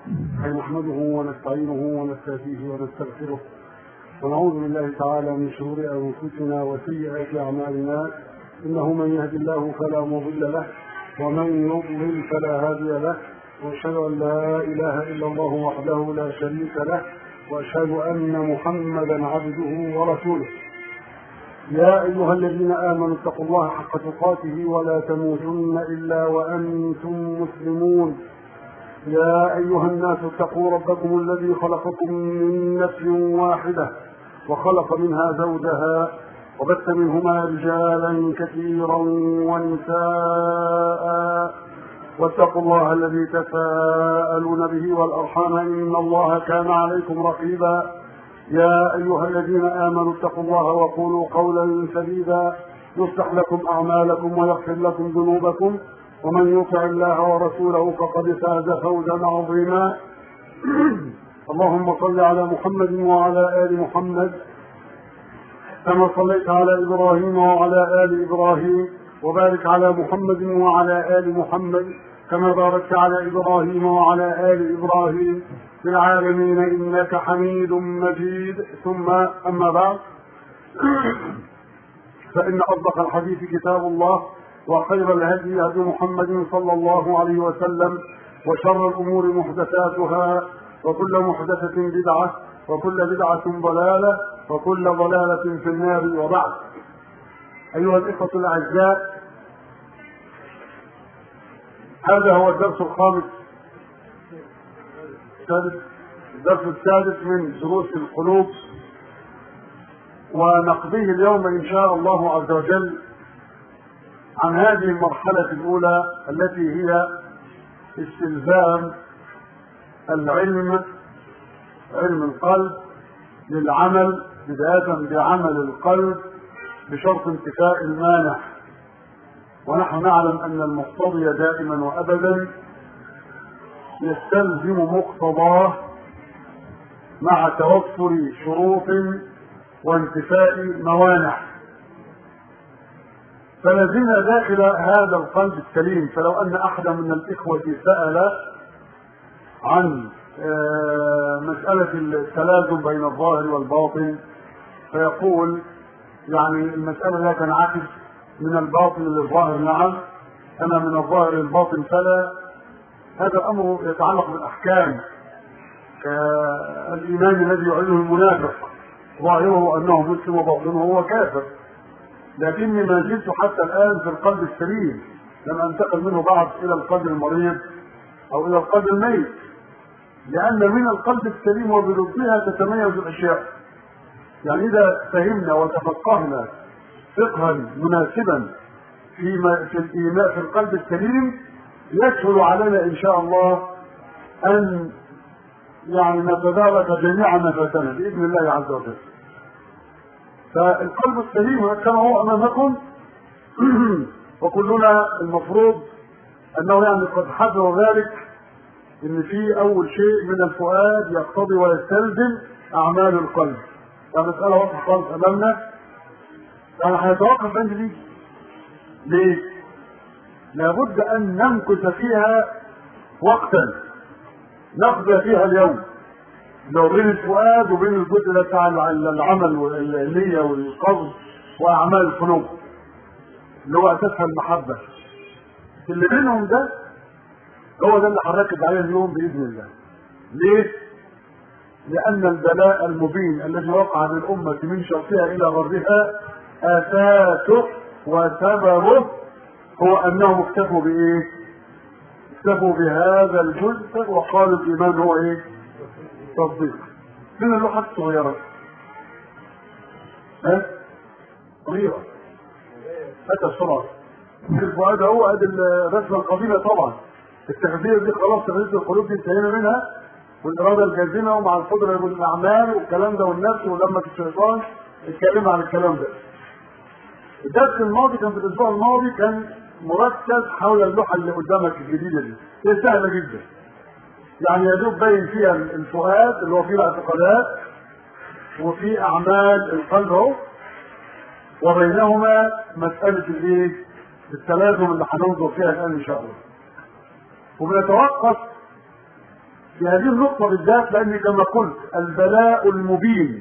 أي نحمده ونستعينه ونستهديه ونستغفره ونعوذ بالله تعالى من شرور أنفسنا وسيئات أعمالنا إنه من يهد الله فلا مضل له ومن يضلل فلا هادي له وأشهد أن لا إله إلا الله وحده لا شريك له وأشهد أن محمدا عبده ورسوله يا أيها الذين آمنوا اتقوا الله حق تقاته ولا تموتن إلا وأنتم مسلمون يا أيها الناس اتقوا ربكم الذي خلقكم من نفس واحدة وخلق منها زوجها وبث منهما رجالا كثيرا ونساء واتقوا الله الذي تساءلون به والأرحام إن الله كان عليكم رقيبا يا أيها الذين آمنوا اتقوا الله وقولوا قولا سديدا يصلح لكم أعمالكم ويغفر لكم ذنوبكم ومن يطع الله ورسوله فقد فاز فوزا عظيما اللهم صل على محمد وعلى آل محمد كما صليت على إبراهيم وعلى آل إبراهيم وبارك على محمد وعلى آل محمد كما باركت على إبراهيم وعلى آل إبراهيم في العالمين إنك حميد مجيد ثم أما بعد فإن أصدق الحديث كتاب الله وخير الهدي هدي محمد صلى الله عليه وسلم وشر الأمور محدثاتها وكل محدثة بدعة وكل بدعة ضلالة وكل ضلالة في النار وبعد أيها الإخوة الأعزاء هذا هو الدرس الخامس السادس الدرس السادس من دروس القلوب ونقضيه اليوم إن شاء الله عز وجل عن هذه المرحلة الأولى التي هي استلزام العلم علم القلب للعمل بداية بعمل القلب بشرط انتفاء المانع ونحن نعلم أن المقتضي دائما وأبدا يستلزم مقتضاه مع توفر شروط وانتفاء موانع فلازلنا داخل هذا القلب السليم فلو أن أحدا من الإخوة سأل عن مسألة التلازم بين الظاهر والباطن فيقول يعني المسألة لا تنعكس من الباطن للظاهر نعم أما من الظاهر للباطن فلا هذا الأمر يتعلق بالأحكام كالإيمان الذي يعلنه المنافق ظاهره أنه مسلم وباطنه هو كافر لكني ما زلت حتى الآن في القلب السليم لم أنتقل منه بعد إلى القلب المريض أو إلى القلب الميت لأن من القلب السليم وبضدها تتميز الأشياء يعني إذا فهمنا وتفقهنا فقها مناسبا في في الإيمان في القلب السليم يسهل علينا إن شاء الله أن يعني نتدارك جميع ما فاتنا بإذن الله عز وجل. فالقلب السليم كما هو أمامكم وكلنا المفروض أنه يعني قد حذر ذلك ان في اول شيء من الفؤاد يقتضي ويستلزم اعمال القلب فمسألة واضحة خالص امامنا يعني هيتوقف عند دي ليه؟ لابد ان نمكث فيها وقتا نقضي فيها اليوم لو بين الفؤاد وبين الجزء ده بتاع العمل والنية والقصد واعمال القلوب اللي هو اساسها المحبة اللي بينهم ده هو ده اللي هنركز عليه اليوم باذن الله. ليه؟ لأن البلاء المبين الذي وقع للأمة من شرقها إلى غربها أساسه وسببه هو أنهم اكتفوا بإيه؟ اكتفوا بهذا الجزء وقالوا الإيمان هو إيه؟ تصديق. من اللوحة الصغيرة؟ ها؟ صغيرة. هات بسرعة. الفؤاد هو ادي الرسمة القديمة طبعا. التغذية دي خلاص تغذية القلوب دي انتهينا منها والإرادة الجازمة ومع القدرة والأعمال والكلام ده والنفس ولمة الشيطان اتكلمنا عن الكلام ده. الدرس الماضي كان في الأسبوع الماضي كان مركز حول اللوحة اللي قدامك الجديدة دي. هي سهلة جدا. يعني يا دوب باين فيها الفؤاد اللي هو فيه الاعتقادات وفي أعمال القلب أهو وبينهما مسألة الإيه؟ التلازم اللي هننظر فيها الآن إن شاء الله. وبنتوقف في هذه النقطة بالذات لأن كما قلت البلاء المبين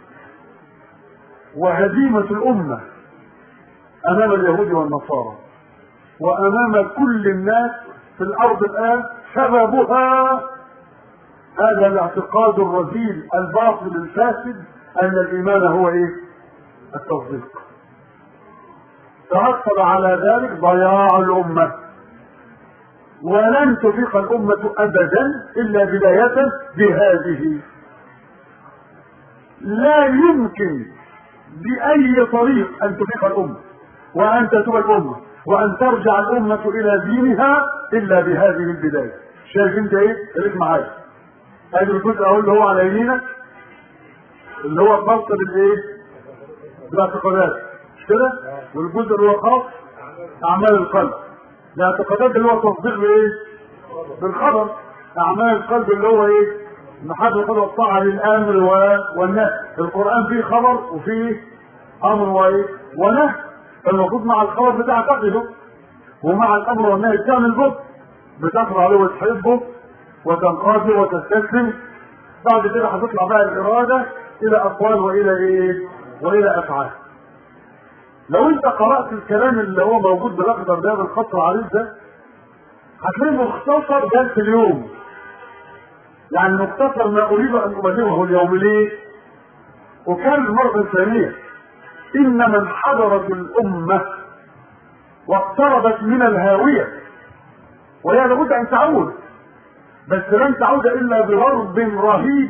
وهزيمة الأمة أمام اليهود والنصارى وأمام كل الناس في الأرض الآن سببها هذا الاعتقاد الرذيل الباطل الفاسد أن الإيمان هو إيه؟ التصديق ترتب على ذلك ضياع الأمة ولن تفيق الأمة أبدا إلا بداية بهذه لا يمكن بأي طريق أن تفيق الأمة وأن تتوب الأمة وأن ترجع الأمة إلى دينها إلا بهذه البداية شايف أنت إيه؟ خليك معايا هذا الجزء أهو اللي هو على يمينك اللي هو خاص بالإيه؟ بالاعتقادات مش كده؟ والجزء اللي هو خاص أعمال القلب الاعتقادات اللي هو تصديق بايه؟ بالخبر اعمال القلب اللي هو ايه؟ محل قد الطاعة للامر والنهي القران فيه خبر وفيه امر وايه؟ ونهي فالمفروض مع الخبر بتعتقده ومع الامر والنهي بتعمل به بتقرا عليه وتحبه وتنقاد وتستسلم بعد كده هتطلع بقى الاراده الى اقوال والى ايه؟ والى افعال لو انت قرأت الكلام اللي هو موجود بالاخضر ده بالخط العريض ده هتلاقيه مختصر درس اليوم يعني مختصر ما اريد ان ابلغه اليوم ليه؟ وكان مرة ثانية ان من حضرت الامة واقتربت من الهاوية وهي لابد ان تعود بس لن تعود الا بضرب رهيب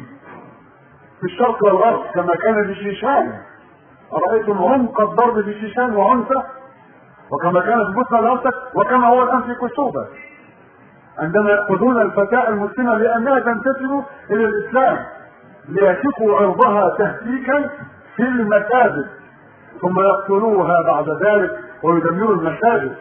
في الشرق والغرب كما كان في شيشان أرأيتم عمق الضرب في شيشان وعنفة وكما كان في بوسنة الهرسك وكما هو الآن في كسوفة عندما يأخذون الفتاة المسلمة لأنها تنتسب إلى الإسلام ليشقوا عرضها تهتيكا في المساجد ثم يقتلوها بعد ذلك ويدمروا المساجد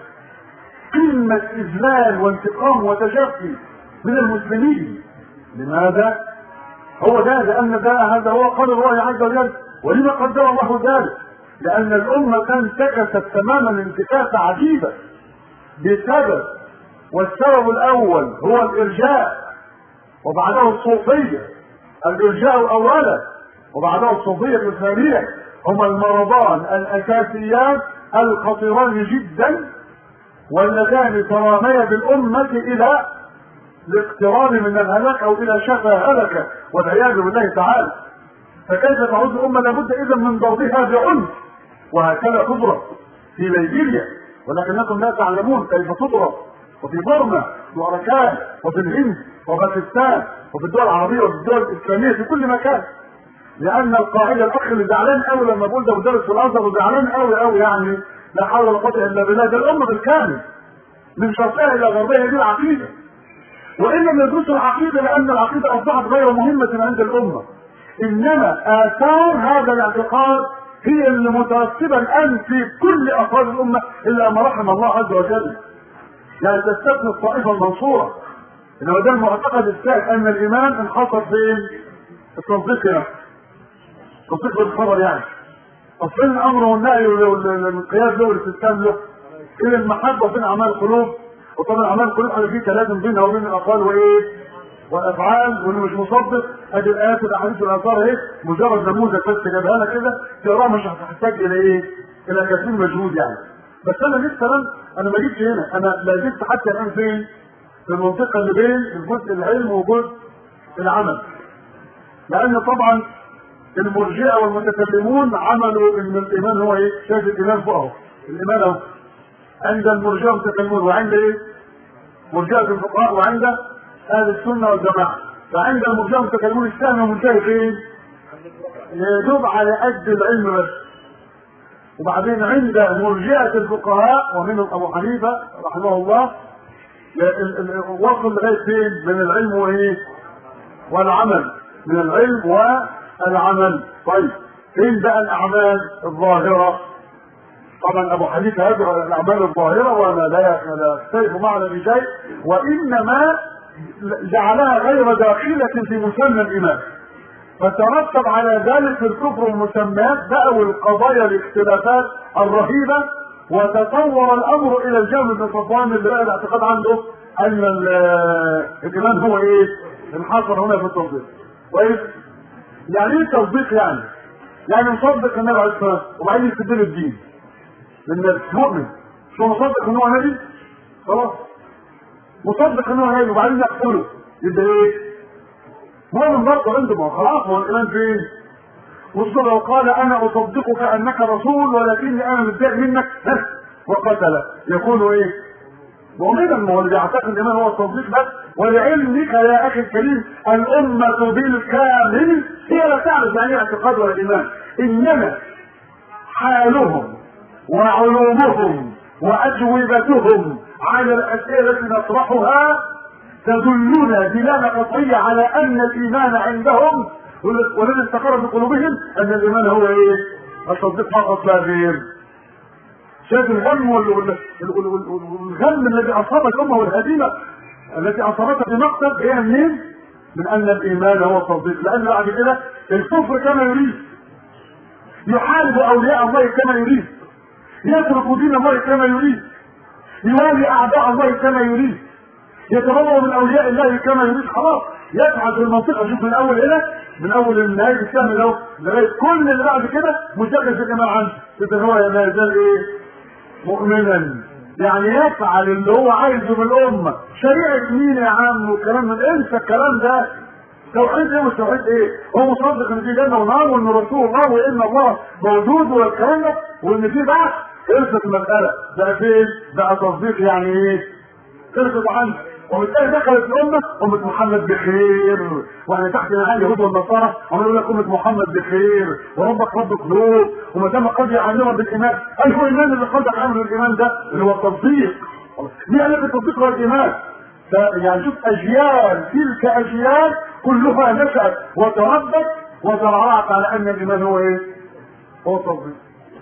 قمة إذلال وانتقام وتجافي من المسلمين لماذا؟ هو ده لأن ده هذا هو قول الله عز وجل ولما قدر الله ذلك لأن الأمة انتكست تماما انتكاسة عجيبة بسبب والسبب الأول هو الإرجاء وبعده الصوفية الإرجاء أولا وبعده الصوفية الثانية هما المرضان الأساسيان الخطيران جدا واللذان تراميا بالأمة إلى الاقتراب من الهلاك أو إلى شفا هلكة والعياذ بالله تعالى فكيف تعود الأمة لابد إذا من ضربها بعنف وهكذا تضرب في ليبيريا ولكنكم لا تعلمون كيف تضرب وفي برما وأركان وفي الهند وباكستان وفي الدول العربية وفي الدول الإسلامية في كل مكان لأن القاعدة الأخ اللي زعلان قوي لما بقول ده مدرس في الأزهر وزعلان قوي قوي يعني لا حول ولا قوة إلا بالله ده الأمة بالكامل من شرقها إلى غربها دي العقيدة وإن لم يدرسوا العقيدة لأن العقيدة أصبحت غير مهمة عند الأمة إنما آثار هذا الاعتقاد هي اللي مترتبة الآن في كل أفراد الأمة إلا ما رحم الله عز وجل يعني تستثني الطائفة المنصورة إنما ده المعتقد الثالث أن الإيمان انحصر فين؟ التصديق يعني تصديق بالخبر يعني أصل الأمر والنهي والانقياد له والاستسلام له إلى المحبة وبين أعمال القلوب وطبعا أعمال القلوب حاجة فيه تلازم بينها وبين الأقوال وإيه؟ والافعال واللي مش مصدق ادي الايات والاحاديث والاثار اهي مجرد نموذج بس جابها لك كده تقراها مش هتحتاج الى ايه؟ الى كثير مجهود يعني بس انا لسه لم انا ما جيتش هنا انا لا جيت حتى الان فين؟ في المنطقه اللي بين الجزء العلم وجزء العمل لان طبعا المرجئه والمتكلمون عملوا ان الايمان هو ايه؟ شايف الايمان فوق الايمان اهو عند المرجئه والمتكلمون وعند ايه؟ مرجئه الفقهاء وعند اهل السنه والجماعه فعند المرجئه والمتكلمون السهم منتهي فين؟ يدوب على قد العلم بس وبعدين عند مرجئه الفقهاء ومنهم ابو حنيفه رحمه الله وصل لغايه فين؟ من العلم وايه؟ والعمل من العلم والعمل طيب فين بقى الاعمال الظاهره؟ طبعا ابو حنيفه يدعو الى الاعمال الظاهره وانا لا يختلف معنا بشيء وانما جعلها غير داخله في مسمى الايمان فترتب على ذلك الكفر والمسميات بقى والقضايا الاختلافات الرهيبه وتطور الامر الى الجامع بن صفوان اللي بقى الاعتقاد عنده ان الايمان هو ايه؟ انحصر هنا في التصديق كويس يعني ايه تصديق يعني يعني مصدق النبي عليه الصلاه والسلام وبعدين يستدل الدين لان مؤمن شو مصدق ان هو نبي خلاص مصدق ان هو نبي وبعدين يقتله يبقى ايه مؤمن برضه عنده ما هو خلاص هو الايمان فين وصل لو قال انا اصدقك انك رسول ولكني انا متضايق منك ها وقتل يكون ايه مؤمنا ما هو اللي بيعتقد الايمان هو التصديق بس ولعلمك يا اخي الكريم الامه بالكامل هي لا تعرف يعني ايه اعتقاد ولا ايمان انما حالهم وعلومهم واجوبتهم على الاسئله التي نطرحها تدلنا دلاله قطعيه على ان الايمان عندهم والذي استقر في قلوبهم ان الايمان هو ايه؟ التصديق فقط لا غير. شايف الهم والغم الذي اصاب الامه والهزيمه التي اصابتها في مقتل هي منين؟ من ان الايمان هو التصديق لان بعد كده الكفر كما يريد يحارب اولياء الله كما يريد يترك دين الله كما يريد يوالي اعداء الله كما يريد يتبرأ من اولياء الله كما يريد خلاص يبحث في المنطقه شوف من اول هنا من اول نهايه السهم لو لغايه كل اللي بعد كده مشغل في الجماعه عنده اذا هو ما يزال ايه؟ مؤمنا يعني يفعل اللي هو عايزه من الامه شريعه مين يا عم والكلام من انسى الكلام ده توحيد ايه والتوحيد ايه؟ هو مصدق ان في جنه ونار وان رسول الله وان الله موجود والكلام ده وان في بعث خلصت المساله بقى فين؟ بقى تصديق يعني ايه؟ خلصت عنه وبالتالي دخلت الامه امه محمد بخير واحنا تحت نهايه اليهود والنصارى عملوا لك امه محمد بخير وربك رب قلوب وما دام قد يعلمها بالايمان اي هو الايمان اللي قد عمل الايمان ده اللي هو التصديق دي علاقه التصديق والايمان يعني شوف اجيال تلك اجيال كلها نشات وتربت وترعرعت على ان الايمان هو ايه؟ هو التصديق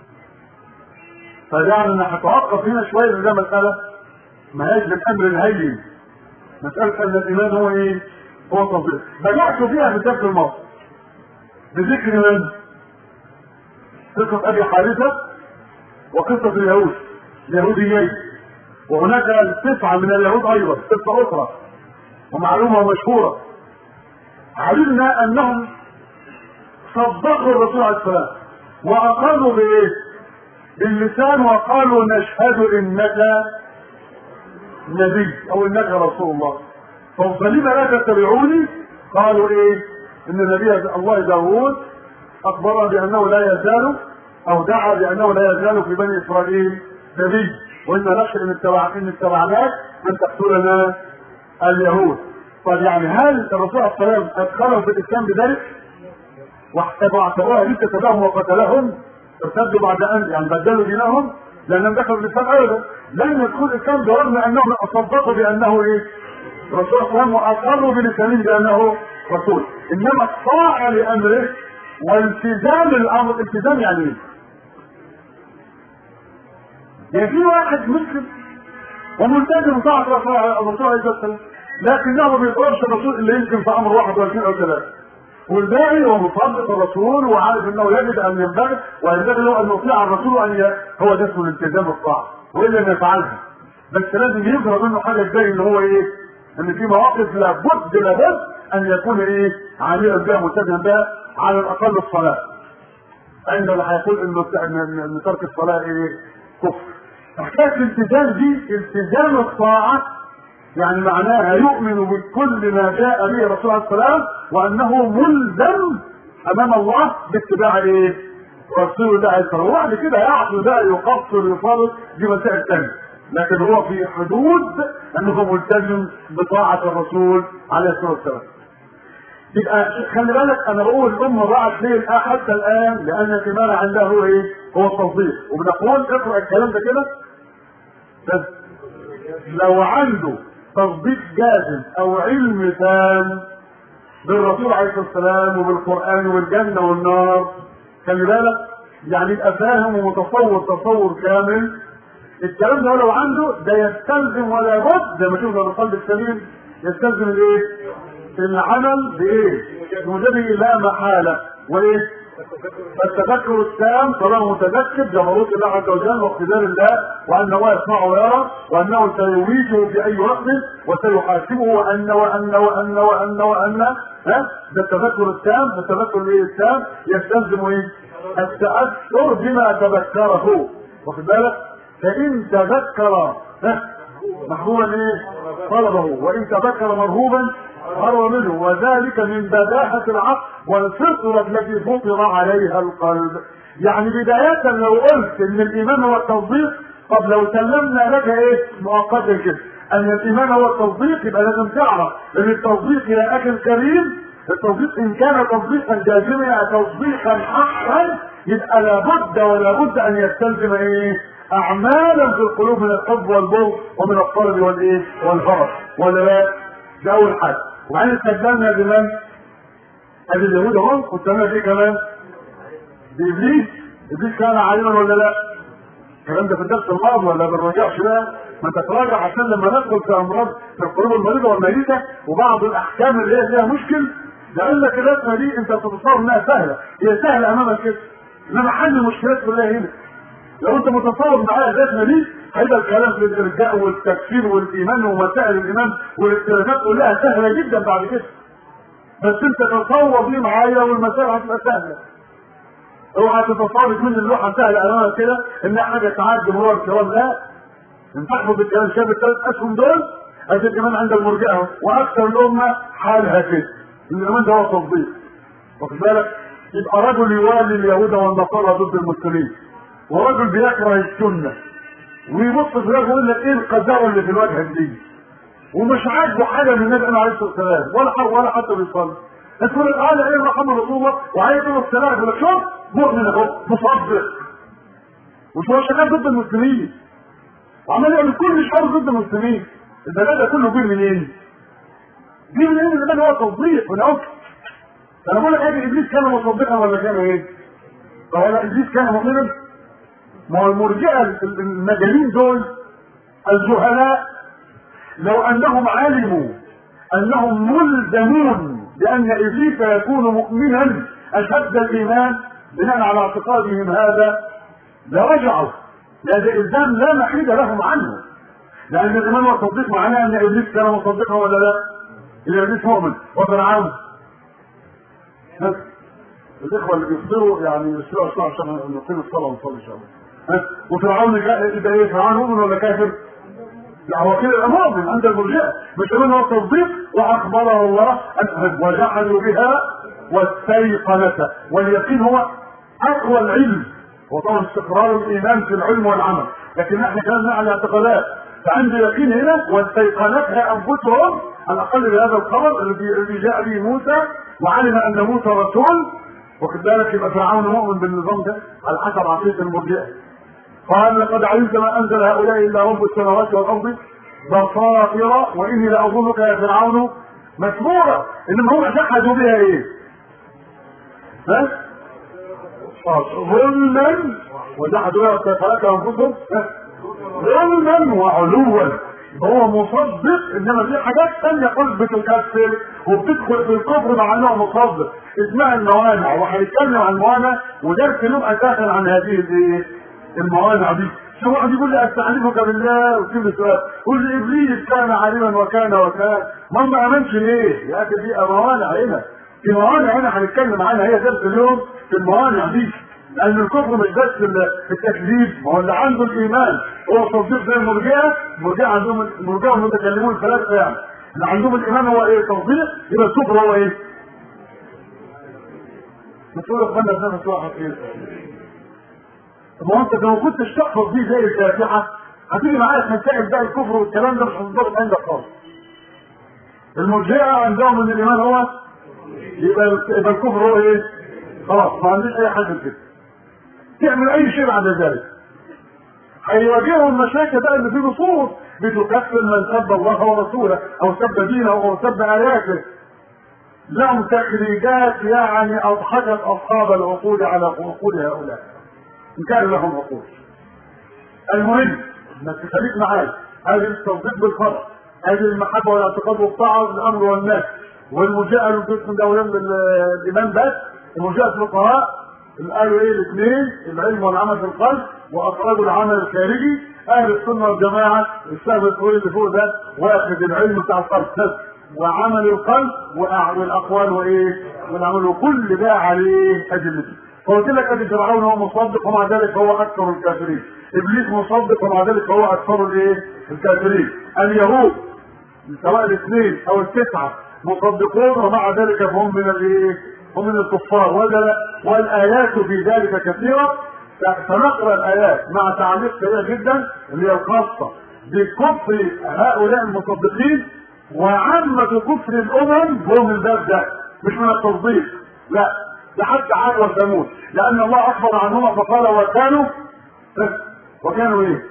فيعني انا هتوقف هنا شويه لان ده مساله ما هيش بالامر الهين مسألة أن الإيمان هو إيه؟ هو تصديق. بدأت فيها في الدرس الماضي. بذكر من؟ قصة أبي حارثة وقصة اليهود اليهوديين وهناك تسعة من اليهود أيضا قصة أخرى ومعلومة مشهورة علمنا أنهم صدقوا الرسول عليه السلام وأقروا بإيه؟ باللسان وقالوا نشهد إنك نبي او انك رسول الله فلما لا تتبعوني قالوا ايه ان نبي الله داوود اخبر بانه لا يزال او دعا بانه لا يزال في بني اسرائيل نبي وان نخشى ان اتبع ان اتبعناك ان تقتلنا اليهود طيب يعني هل الرسول عليه السلام ادخلهم في الاسلام بذلك؟ واعتبروها لسه تبعهم وقتلهم ارتدوا بعد ان يعني بدلوا دينهم لانهم دخلوا الاسلام ابدا لن يدخل الاسلام برغم انهم صدقوا بانه ايه؟ رسول الله واقروا بلسانهم بانه رسول انما الطاعه لامره والتزام الامر التزام يعني ايه؟ يعني في واحد مسلم وملتزم طاعه الرسول عليه الصلاه والسلام لكنه ما بيطلبش الرسول الا يمكن في امر واحد ولا اثنين او ثلاثه والباقي هو مصدق الرسول وعارف انه يجب ان ينبغي وينبغي له ان يطيع الرسول وان ي... هو ده اسمه الالتزام الطاعه والا ما يفعلها بس لازم يظهر منه حاجه تبين ان هو ايه؟ ان في مواقف لابد لابد ان يكون ايه؟ عاملا بها ملتزما بها على الاقل الصلاه. عندما هيقول ان ان ترك الصلاه ايه؟ كفر. حكايه الالتزام دي التزام الطاعه يعني معناها يؤمن بكل ما جاء به الرسول عليه السلام وانه ملزم امام الله باتباع ايه؟ رسول الله عليه السلام وبعد كده يعطي بقى يقصر يفرط دي مسائل ثانيه لكن هو في حدود انه ملتزم بطاعه الرسول عليه الصلاه والسلام. يبقى خلي بالك انا بقول الامه ضاعت ليه حتى الان لان الايمان عندها هو ايه؟ هو التصديق وبنقول اقرا الكلام ده كده بس لو عنده تصديق جازم او علم تام بالرسول عليه الصلاه والسلام وبالقران والجنه والنار خلي بالك يعني يبقى فاهم ومتصور تصور كامل الكلام ده لو عنده ده يستلزم ولا بد زي ما شفنا القلب السليم يستلزم الايه؟ العمل بايه؟ وجبه لا محاله وايه؟ فالتذكر التام طالما متذكر جبروت الله عز وجل واقتدار الله وان الله يسمع ويرى وانه سيميته في اي وقت وسيحاسبه وان وان وان وان وان ها ده التذكر التام التذكر الايه التام يستلزم ايه؟ التاثر بما تذكره واخد بالك؟ فان تذكر ها محبوبا ايه؟ طلبه وان تذكر مرهوبا هرب منه وذلك من بداهة العقل والفطرة التي فطر عليها القلب يعني بداية لو قلت ان الايمان هو التصديق طب لو سلمنا لك ايه مؤقتا كده ان الايمان هو التصديق يبقى لازم تعرف ان التصديق يا اخي الكريم التصديق ان كان تصديقا جازما تصديقا حقا يبقى لابد ولا بد ان يستلزم ايه اعمالا في القلوب من الحب والبغض ومن الطلب والايه والفرح ولا لا ده اول حاجه وبعدين استبدلنا بمن؟ ادي اليهود اهو كنت انا ايه كمان؟ بابليس ابليس كان عالما ولا لا؟ الكلام ده في الدرس الماضي ولا ما بنراجعش بقى؟ ما تتراجع عشان لما ندخل في امراض في القلوب المريضه والميته وبعض الاحكام اللي هي فيها مشكل لان لك الرسمه دي انت بتتصور انها سهله هي سهله امامك كده انما حل المشكلات كلها هنا لو انت متصور معايا الرسمه دي هيبقى الكلام في الارجاء والتكفير والايمان ومسائل الايمان والاختلافات كلها سهله جدا بعد كده بس انت تصور دي معايا والمسائل هتبقى سهله اوعى تتصور من اللوحه سهله امامك كده ان حاجه تعدي مرور الكرام لا ان تحفظ الكلام شاف الثلاث اسهم دول ادي كمان عند المرجئه واكثر الامه حالها كده الايمان ده هو تصديق واخد بالك يبقى رجل يوالي اليهود والنصارى ضد المسلمين ورجل بيكره السنه ويبص في الوجه يقول لك ايه القذاره اللي في الوجه دي ومش عاجبه حاجه من النبي عليه الصلاه والسلام ولا حر ولا حتى بيصلي تقول قال ايه محمد رسول الله وعليه السلام يقول لك شوف مؤمن اهو مصدق مش هو شغال ضد المسلمين وعمال يعمل كل شر ضد المسلمين البلاء ده كله جه منين؟ جه منين البلاء هو تصديق من عكس انا بقول لك ايه ابليس كان مصدقا ولا كان ايه؟ فهو ابليس كان مؤمنا ما هو المرجئه المجانين دول الجهلاء لو انهم علموا انهم ملزمون بان ابليس يكون مؤمنا اشد الايمان بناء على اعتقادهم هذا لرجعوا هذا الزام لا محيد لهم عنه لان الايمان والتصديق معناه ان ابليس كان مصدقا ولا لا؟ اذا ابليس مؤمن وفرعون الاخوه اللي بيفطروا يعني يسرقوا الصلاه عشان نقيم الصلاه ونصلي ان شاء الله وفرعون يبقى ايه فرعون مؤمن ولا كافر؟ لا هو كده مؤمن عند المرجئه مش كمان هو تصديق واخبره الله ان وجعلوا بها واستيقنت واليقين هو اقوى العلم هو طبعا استقرار الايمان في العلم والعمل لكن احنا كان على اعتقادات فعندي يقين هنا واستيقنتها انفسهم على الاقل بهذا الخبر الذي جاء به موسى وعلم ان موسى رسول واخد بالك يبقى فرعون مؤمن بالنظام ده على حسب عقيده المرجئه قال لقد علمت ما انزل هؤلاء الا رب السماوات والارض بصائر واني لاظنك يا فرعون مسمورا انما هم جحدوا بها ايه؟ ها؟ ظلما وجحدوا بها واستيقنتها انفسهم ظلما وعلوا هو مصدق انما في حاجات ثانيه قلب بتكفر وبتدخل في الكفر مع انه مصدق اسمها الموانع وهنتكلم عن الموانع ودرس لهم اساسا عن هذه الايه؟ الموانع دي شو واحد يقول لي استعلمك بالله وتجيب لي سؤال قول لي ابليس كان عالما وكان وكان ما ما امنش ليه؟ يا اخي دي موانع هنا في موانع هنا هنتكلم عنها هي درس اليوم في الموانع دي لان الكفر مش بس في التكذيب ما هو اللي عنده الايمان هو تصديق زي المرجئه المرجئه عندهم المرجئه المتكلمون الثلاثه يعني اللي عندهم الايمان هو ايه تصديق يبقى الكفر هو ايه؟ بتقول يا اخوانا نفس واحد ايه؟ ما هو انت لو كنتش تحفظ دي زي الفاتحه هتيجي معايا في مسائل بقى الكفر والكلام ده مش هتضبط عندك خالص. المرجئه عندهم ان الايمان هو يبقى يبقى الكفر هو ايه؟ خلاص ما عنديش اي حاجه كده. تعمل اي شيء بعد ذلك. هيواجههم مشاكل بقى اللي في نصوص بتكفر من سب الله ورسوله او سب دينه او سب اياته. لهم تخريجات يعني اضحكت اصحاب العقول على عقول هؤلاء. ان كان لهم عقول. المهم انك تخليك معايا هذه التصديق بالفرق هذه المحبه والاعتقاد والطاعه الامر والنهي والمجاهد الجزء من اولاد الايمان بس المجاهد الفقهاء قالوا ايه الاثنين العلم والعمل في القلب واخرجوا العمل الخارجي اهل السنه والجماعه السهم الطويل اللي فوق ده واخد العلم بتاع القلب بس وعمل القلب والاقوال وايه والاعمال وكل ده عليه ادلته فقلت لك ادي فرعون هو مصدق ومع ذلك هو اكثر الكافرين ابليس مصدق ومع ذلك هو اكثر الايه الكافرين اليهود سواء الاثنين او التسعه مصدقون ومع ذلك فهم من الايه هم من الكفار ولا لا والايات في ذلك كثيره سنقرا الايات مع تعليق سريع جدا اللي هي الخاصه بكفر هؤلاء المصدقين وعامة كفر الامم هو من الباب ده مش من التصديق لا ده حتى عاد وثمود لان الله اخبر عنهما فقال وكانوا وكانوا ايه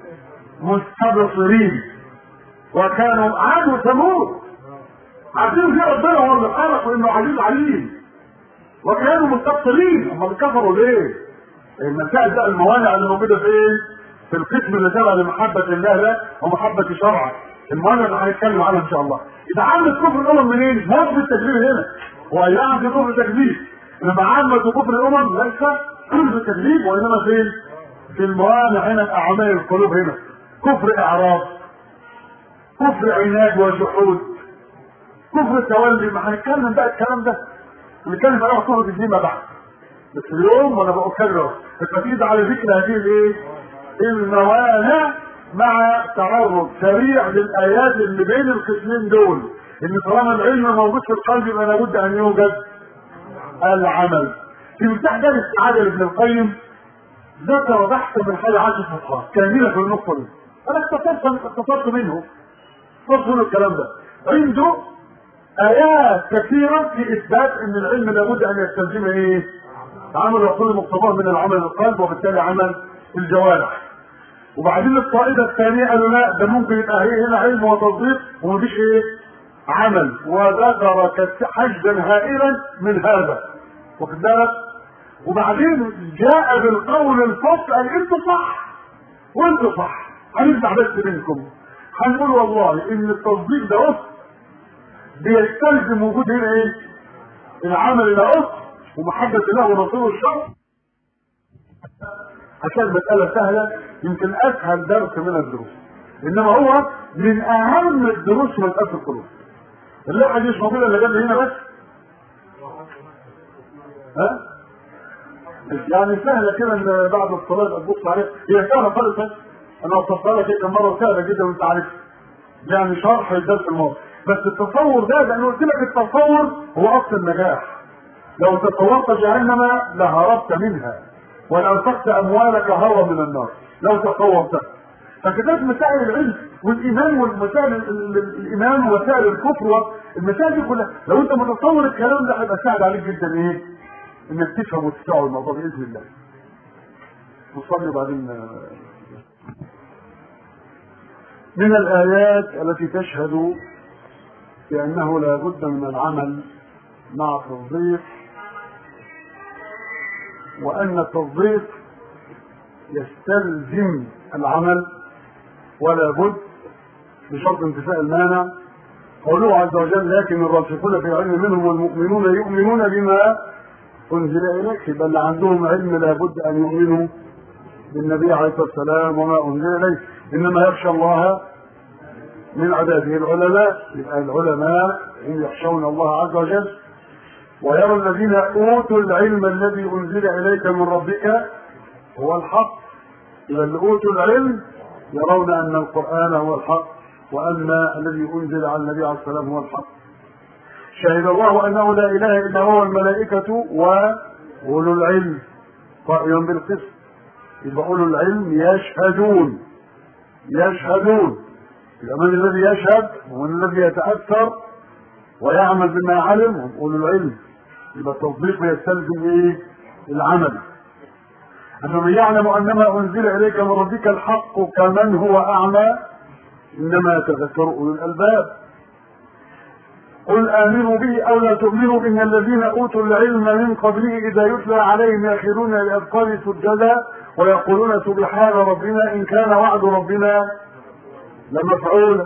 مستبصرين وكانوا عاد وثمود عارفين في ربنا هو اللي خلق وانه عزيز عليم وكانوا مستبصرين هم كفروا ليه؟ المسائل بقى الموانع اللي موجوده فين؟ في القسم اللي تبع لمحبه الله ده ومحبه شرعه الموانع اللي هنتكلم عنها ان شاء الله اذا عامل كفر الامم منين؟ مش في التكذيب هنا هو اي نعم في كفر التكذيب انما عامة كفر الامم ليس في التكذيب وانما فين؟ في الموانع هنا في اعمال القلوب هنا كفر اعراض كفر عناد وجحود كفر التولي ما هنتكلم بقى الكلام ده نتكلم على كفر الدين بعد بس اليوم وانا بكرر التركيز على ذكر هذه الايه؟ الموانع مع تعرض سريع للايات اللي بين القسمين دول ان طالما العلم موجود في القلب يبقى لابد ان يوجد العمل في مفتاح دار السعاده لابن القيم ذكر بحثا من حوالي 10 صفحات كامله في النقطه دي انا اختصرت اختصرت منه اختصرت الكلام ده عنده ايات كثيره في اثبات ان العلم لابد ان يستلزم ايه؟ عمل وكل مقتضاه من العمل القلب وبالتالي عمل الجوارح وبعدين الطائفه الثانيه قالوا لا ده ممكن يبقى هي هنا علم وتصديق ومفيش ايه؟ عمل وذكر حشدا هائلا من هذا واخد بالك؟ وبعدين جاء بالقول الفصل قال انتوا صح وانتوا صح هنرجع بس منكم هنقول والله ان التصديق ده اصل بيستلزم وجود هنا ايه؟ العمل ده اصل ومحبة الله ورسوله الشر عشان المسألة سهلة يمكن أسهل درس من الدروس إنما هو من أهم الدروس في مسألة القلوب اللوحة دي مش موجودة إلا جنب هنا بس ها؟ يعني سهلة كده إن بعد الصلاة تبص عليها هي سهلة خالص أنا وصفتها لك كده مرة سهلة جدا وأنت عارفها يعني شرح الدرس الماضي بس التصور ده لأن قلت لك التصور هو أصل النجاح لو تصورت جهنم لهربت منها ولأنفقت أموالك هربا من النار لو تصورتها فكذلك مسائل العلم والايمان والمسائل الايمان ومسائل الكفر المسائل دي كلها لو انت متصور الكلام ده هيبقى سهل عليك جدا ايه؟ انك تفهم وتستوعب الموضوع باذن الله. نصلي بعدين من الايات التي تشهد بانه لا بد من العمل مع التصديق وان التصديق يستلزم العمل ولا بد بشرط انتفاء المانع قوله عز وجل لكن الراسخون في العلم منهم والمؤمنون يؤمنون بما انزل اليك يبقى اللي عندهم علم لابد ان يؤمنوا بالنبي عليه الصلاه والسلام وما انزل اليه انما يخشى الله من عباده العلماء يبقى العلماء هم يخشون الله عز وجل ويرى الذين اوتوا العلم الذي انزل اليك من ربك هو الحق اذا اللي اوتوا العلم يرون ان القران هو الحق وان الذي انزل على النبي عليه الصلاه والسلام هو الحق شهد الله انه لا اله الا هو الملائكه واولو العلم قائما بالقسط يبقى اولو العلم يشهدون يشهدون يبقى من الذي يشهد ومن الذي يتاثر ويعمل بما علم هم اولو العلم يبقى التصديق يستلزم ايه؟ العمل أفمن يعلم أن ما أنزل إليك من ربك الحق كمن هو أعمى إنما يتذكر أولو الألباب قل آمنوا به أو لا تؤمنوا إن الذين أوتوا العلم من قبله إذا يتلى عليهم يخرون للأذقان سجدا ويقولون سبحان ربنا إن كان وعد ربنا لمفعولا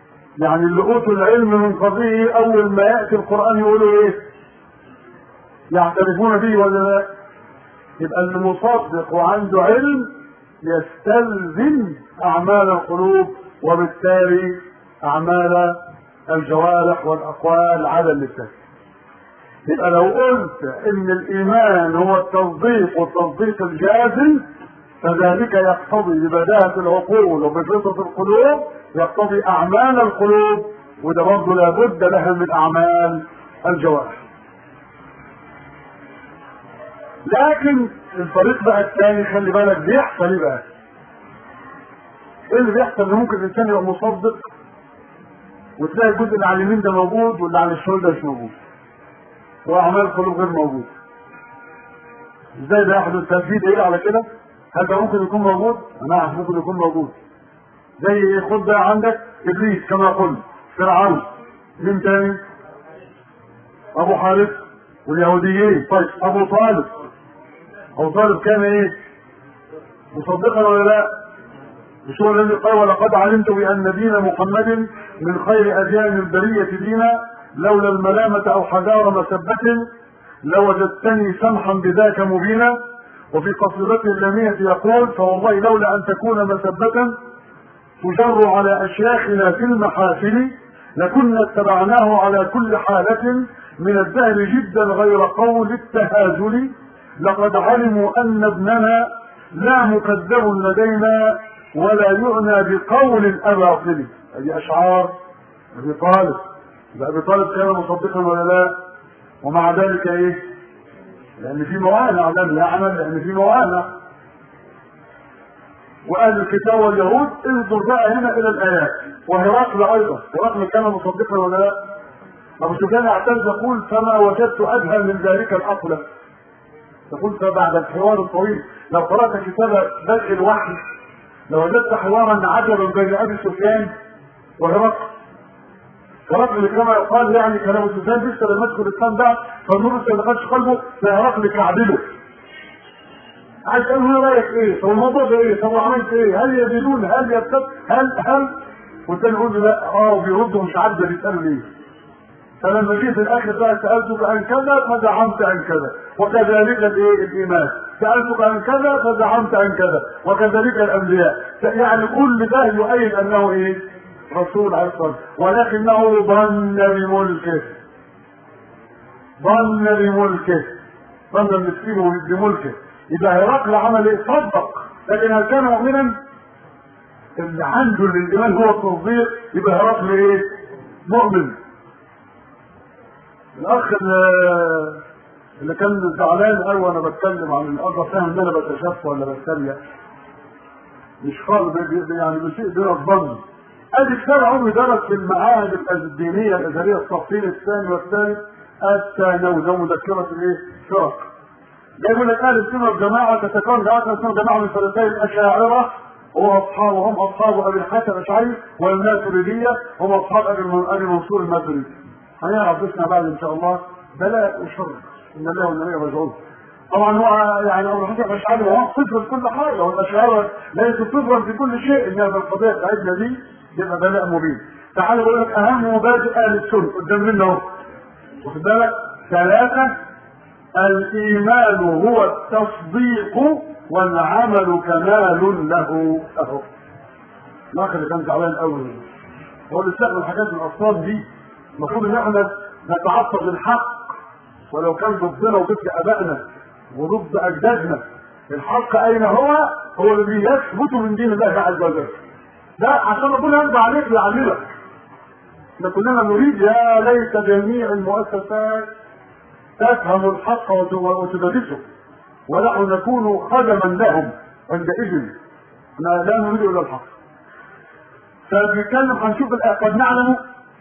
يعني اللي أوتوا العلم من قبله أول ما يأتي القرآن يقولوا إيه؟ يعترفون به ولا لا؟ يبقى المصدق وعنده علم يستلزم اعمال القلوب وبالتالي اعمال الجوارح والاقوال على اللسان. يبقى لو قلت ان الايمان هو التصديق والتصديق الجازم فذلك يقتضي ببداهة العقول وبفطرة القلوب يقتضي اعمال القلوب وده برضه لابد لها من اعمال الجوارح. لكن الطريق بقى الثاني خلي بالك بيحصل ايه بقى؟ ايه اللي بيحصل ان ممكن الانسان يبقى مصدق وتلاقي الجزء اللي على اليمين ده موجود واللي على الشمال ده مش موجود. واعمال القلوب غير موجود. ازاي ده يحدث تنفيذ ايه على كده؟ هل ده ممكن يكون موجود؟ نعم ممكن يكون موجود. زي ايه؟ خد بقى عندك ابليس كما قلت، فرعون، مين تاني؟ ابو حارث واليهوديين، طيب ابو طالب ابو طالب كان ايه؟ مصدقا ولا لا؟ مش هو الذي قال ولقد علمت بان دين محمد من خير اديان البريه دينا لولا الملامه او حذار مسبه لوجدتني سمحا بذاك مبينا وفي قصيدته اللامية يقول فوالله لولا أن تكون مسبة تجر على أشياخنا في المحافل لكنا اتبعناه على كل حالة من الدهر جدا غير قول التهازل لقد علموا أن ابننا لا مكذب لدينا ولا يعنى بقول الأباطل هذه أشعار أبي طالب أبي طالب كان مصدقا ولا لا ومع ذلك إيه لأن في موانع لم يعمل لأن في موانع وأهل الكتاب واليهود انظر بقى هنا إلى الآيات وهرقل أيضا هرقل كان مصدقا ولا لا؟ أبو سفيان اعتز يقول فما وجدت أدهى من ذلك العقل فقلت بعد الحوار الطويل لو قرأت كتاب بدء الوحي لوجدت حوارا عجبا بين أبي سفيان وهرقل هرقل كما يقال يعني كلام سفيان لسه لما يدخل الاسلام بعد فالنور لسه ما دخلش قلبه فهرقل كعبده عايز تقول هنا رايك ايه؟ طب الموضوع ده ايه؟ طب عملت ايه؟ هل يزيدون؟ هل يبتد؟ هل هل؟ والتاني يقول لي لا اه بيردوا مش عارف ده بيسالوا ليه؟ فلما جيت الاخر بقى سالتك عن كذا فزعمت عن كذا وكذلك الايه؟ الايمان سالتك عن كذا فزعمت عن كذا وكذلك الانبياء يعني كل ده يؤيد انه ايه؟ رسول عليه الصلاه ولكنه ظن بملكه ظن بملكه ظن المسكين بملكه يبقى هرقل عمل ايه؟ صدق لكن هل كان مؤمنا؟ اللي عنده الايمان هو التصديق يبقى هرقل ايه؟ مؤمن الاخ اللي, اللي كان زعلان قوي وانا بتكلم عن الارض فاهم ان انا بتشفى ولا بتريق مش خالص يعني بشيء دون الظن ادي كتاب عمري درس في المعاهد الدينيه الازهريه التفصيل الثاني والثالث الثانوي ده مذكره الايه؟ فرق ده يقول لك اهل السنه والجماعه تتكون جماعه السنه والجماعه من فرقتين الاشاعره واصحابهم اصحاب ابي الحسن الاشعري والماتريديه هم اصحاب ابي منصور الماتريدي هنعرف اسمها بعد ان شاء الله بلاء وشر ان الله والنبي رجعون طبعا هو يعني ابو الحسن الاشعري هو صفر في كل حاجه والاشاعره ليس صفرا في كل شيء انما القضيه بتاعتنا دي يبقى بلاء مبين تعال اقول لك اهم مبادئ اهل السنه قدام منا اهو واخد بالك ثلاثه الايمان هو التصديق والعمل كمال له اهو الاخر اللي كان تعبان قوي هو اللي استخدم حاجات الاصنام دي المفروض ان احنا نتعصب للحق ولو كان ضدنا وضد ابائنا وضد اجدادنا الحق اين هو؟ هو الذي يثبت من دين الله عز وجل لا عشان ربنا يرضى عليك ويعلمك احنا كلنا نريد يا ليت جميع المؤسسات تفهم الحق وتدرسه ونحن نكون خدما لهم عندئذ ما لا نريد الا الحق فبنتكلم هنشوف قد نعلم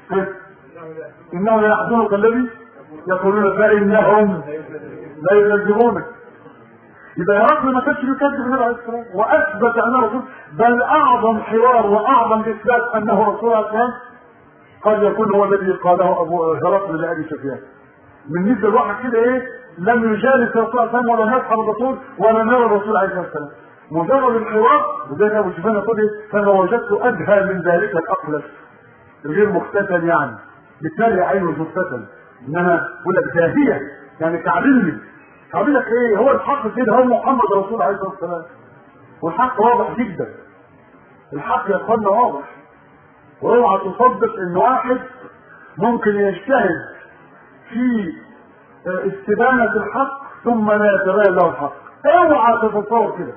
انه لا يحزنك الذي يقولون فانهم لا يكذبونك يبقى يا رب ما كانش بيكذب النبي عليه الصلاه والسلام واثبت انه رسول بل اعظم حوار واعظم اثبات انه رسول عليه الصلاه قد يكون هو الذي قاله ابو هرقل لابي سفيان بالنسبه لواحد كده ايه لم يجالس الرسول صلى الله عليه وسلم ولا يصحب الرسول ولا نرى الرسول عليه الصلاه والسلام مجرد الحوار وزي ابو سفيان يقول ايه فانا وجدت ادهى من ذلك الاقلس غير مختتن يعني بالتالي عينه مش مختتن انما يقول لك داهيه يعني كعبلني كعبلك ايه هو الحق كده هو محمد رسول عليه الصلاه والسلام والحق واضح جدا الحق يا اخوانا واضح واوعى تصدق ان واحد ممكن يجتهد في استبانة الحق ثم لا يتبين له الحق اوعى تتصور كده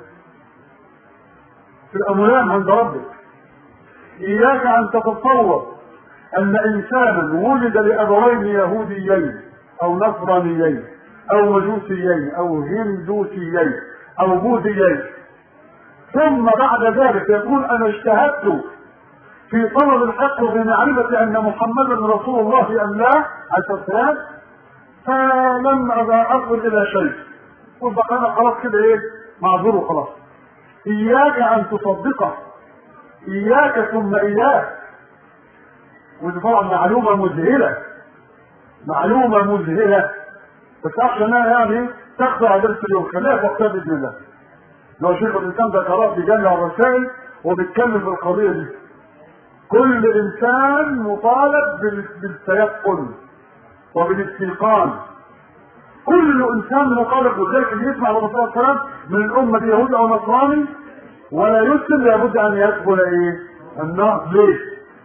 في الاموال عند ربك اياك ان تتصور ان انسانا ولد لابوين يهوديين او نصرانيين او مجوسيين او هندوسيين او بوذيين ثم بعد ذلك يقول انا اجتهدت في طلب الحق وبمعرفة ان محمدا رسول الله ام لا عليه السلام فلم اصل الى شيء قلت انا خلاص كده ايه معذور وخلاص اياك ان تصدقه اياك ثم اياك ودي طبعا معلومه مذهله معلومه مذهله بس اخشى انها يعني تخضع درس اليوم خليها في وقتها باذن الله لو شيخ الانسان ده قرار بيجمع الرسائل وبيتكلم في القضيه دي كل انسان مطالب بالتيقن وبالاستيقان كل انسان مطالب بذلك اللي يسمع الرسول صلى الله عليه وسلم من الامه دي يهودي او نصراني ولا يسلم لابد ان يقبل ايه؟ النار ليه؟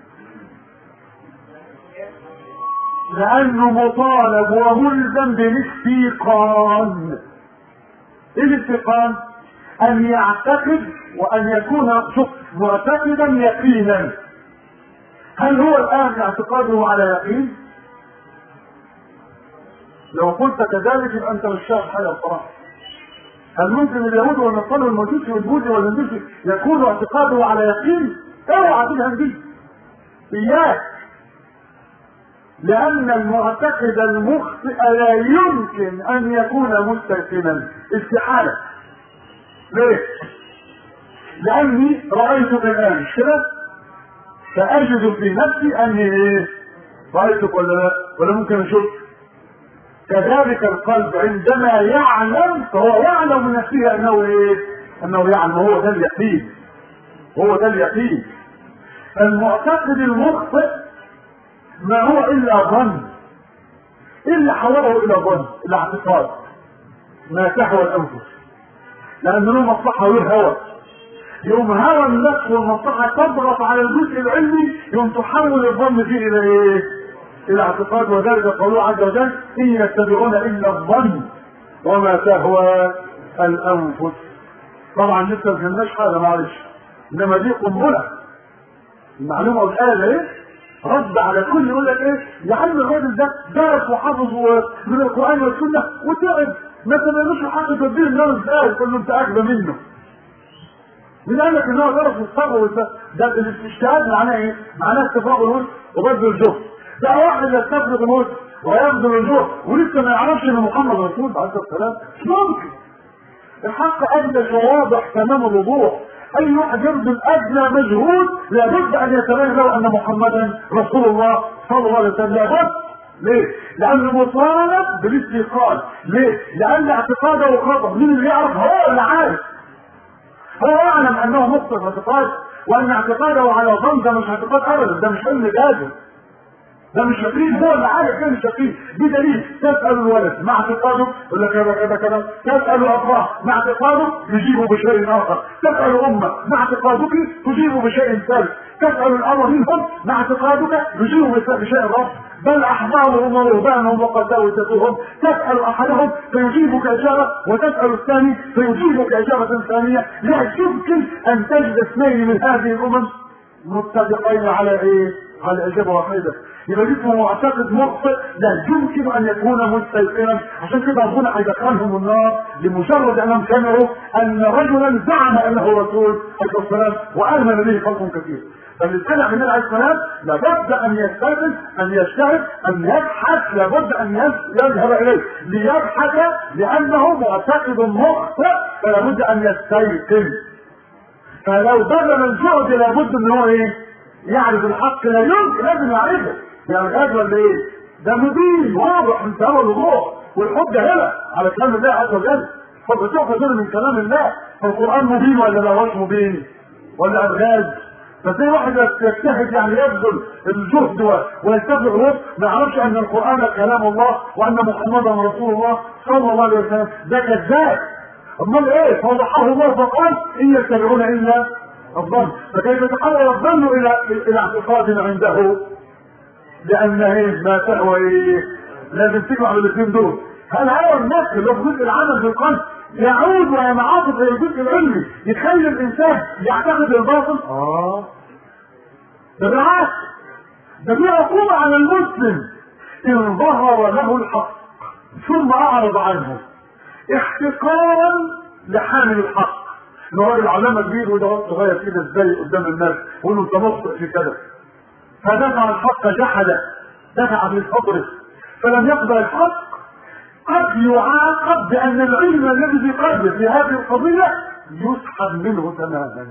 لانه مطالب وملزم بالاستيقان ايه الاستيقان؟ ان يعتقد وان يكون شوف معتقدا يقينا هل هو الان اعتقاده على يقين؟ لو قلت كذلك يبقى انت مش شايف حاجه بصراحه. هل ممكن اليهود والنصارى والمجوسي والبوذي والهندوسي يكون اعتقاده على يقين؟ اوعى تفهم دي. اياك. لأن المعتقد المخطئ لا يمكن أن يكون مستيقنا استحالة. ليه؟ لأني رأيتك الآن مش كده؟ فأجد في نفسي أني إيه؟ رأيتك ولا لا؟ ولا ممكن أشوف؟ كذلك القلب عندما يعلم فهو يعلم من نفسه انه ايه؟ انه يعلم هو ده اليقين. هو ده اليقين. المعتقد المخطئ ما هو الا ظن. ايه اللي حوله الى ظن؟ الاعتقاد. ما تهوى الانفس. لان له مصلحه وله هوى. يوم هوى النفس والمصلحه تضغط على الجزء العلمي يوم تحول الظن فيه الى ايه؟ الى اعتقاد وذلك قوله عز وجل ان يتبعون الا الظن وما تهوى الانفس طبعا لسه ما فهمناش حاجه معلش انما دي قنبله المعلومه والآية ايه رد على كل يقول لك ايه يا عم الراجل ده درس وحفظ من القران والسنه وتعب ما تمنوش الحق تدبير النار ازاي تقول له انت اغبى منه من قال لك ان هو درس والصبر ده الاجتهاد معناه ايه؟ معناه استفاق الوسط وبذل الجهد ده واحد يستفرغ الموت ويبذل الجهد ولسه ما يعرفش ان محمد رسول عليه الصلاه والسلام مش ممكن الحق ابلج وواضح تمام الوضوح اي واحد يبذل ادنى مجهود لابد ان يتبين له ان محمدا رسول الله صلى الله عليه وسلم لابد ليه؟ لأنه مطالب بالاستيقان، ليه؟ لأن اعتقاده خطأ، مين اللي يعرف؟ هو اللي عارف. هو يعلم أنه مخطئ في اعتقاد وأن اعتقاده على ظن ده مش اعتقاد أبدا، ده مش علم جازم. ده مش يقين هو اللي عارف ايه مش يقين بدليل تسال الولد مع اعتقاده يقول لك كذا كذا كذا تسال الاباه مع اعتقاده يجيبه بشيء اخر تسال امه مع اعتقادك تجيبه بشيء ثالث تسال الامر منهم مع اعتقادك يجيبه بشيء رابع بل احبارهم ورهبانهم وقساوستهم تسال احدهم فيجيبك اجابه وتسال الثاني فيجيبك اجابه ثانيه لا يمكن ان تجد اثنين من هذه الامم متفقين على ايه؟ على اجابه واحده يبقى اسمه معتقد مخطئ لا يمكن ان يكون مستيقنا عشان كده ربنا هيدخلهم النار لمجرد انهم سمعوا ان رجلا زعم انه رسول عليه السلام وامن به خلق كثير فاللي سمع من عليه السلام لابد ان يستيقن ان يجتهد ان يبحث لابد ان يذهب اليه ليبحث لانه معتقد مخطئ فلابد ان يستيقن فلو بذل الجهد لابد ان هو ايه؟ يعرف الحق لا يمكن لازم يعرفه يعني غاز ولا ايه؟ ده مبين واضح من تمام الوضوح والحجه هنا على كلام الله عز وجل فبتؤخذ من كلام الله فالقران مبين ولا لا هوش مبين؟ ولا الغاز؟ فزي واحد يجتهد يعني يبذل الجهد ويستبلغ الوقت ما يعرفش ان القران كلام الله وان محمدا رسول الله صلى الله عليه وسلم ده كذاب امال ايه فوضحه الله فقال ان يتبعون الا الظن فكيف يتحول الظن الى الى اعتقاد عنده لان ايه ما تهوى ايه لازم تجمع الاثنين دول هل هو النفس اللي هو جزء العمل بالقلب يعود وينعطف الى الجزء العلمي يخلي الانسان يعتقد الباطل اه ده بالعكس ده في عقوبة على المسلم إن ظهر له الحق ثم أعرض عنه احتقارا لحامل الحق إن راجل علامة كبير وده وقت صغير كده ازاي قدام الناس ويقول له أنت مخطئ في كذا فدفع الحق جحدا دفع في صدره فلم يقبل الحق قد يعاقب بأن العلم الذي في قلبه في هذه القضية يسحب منه تماما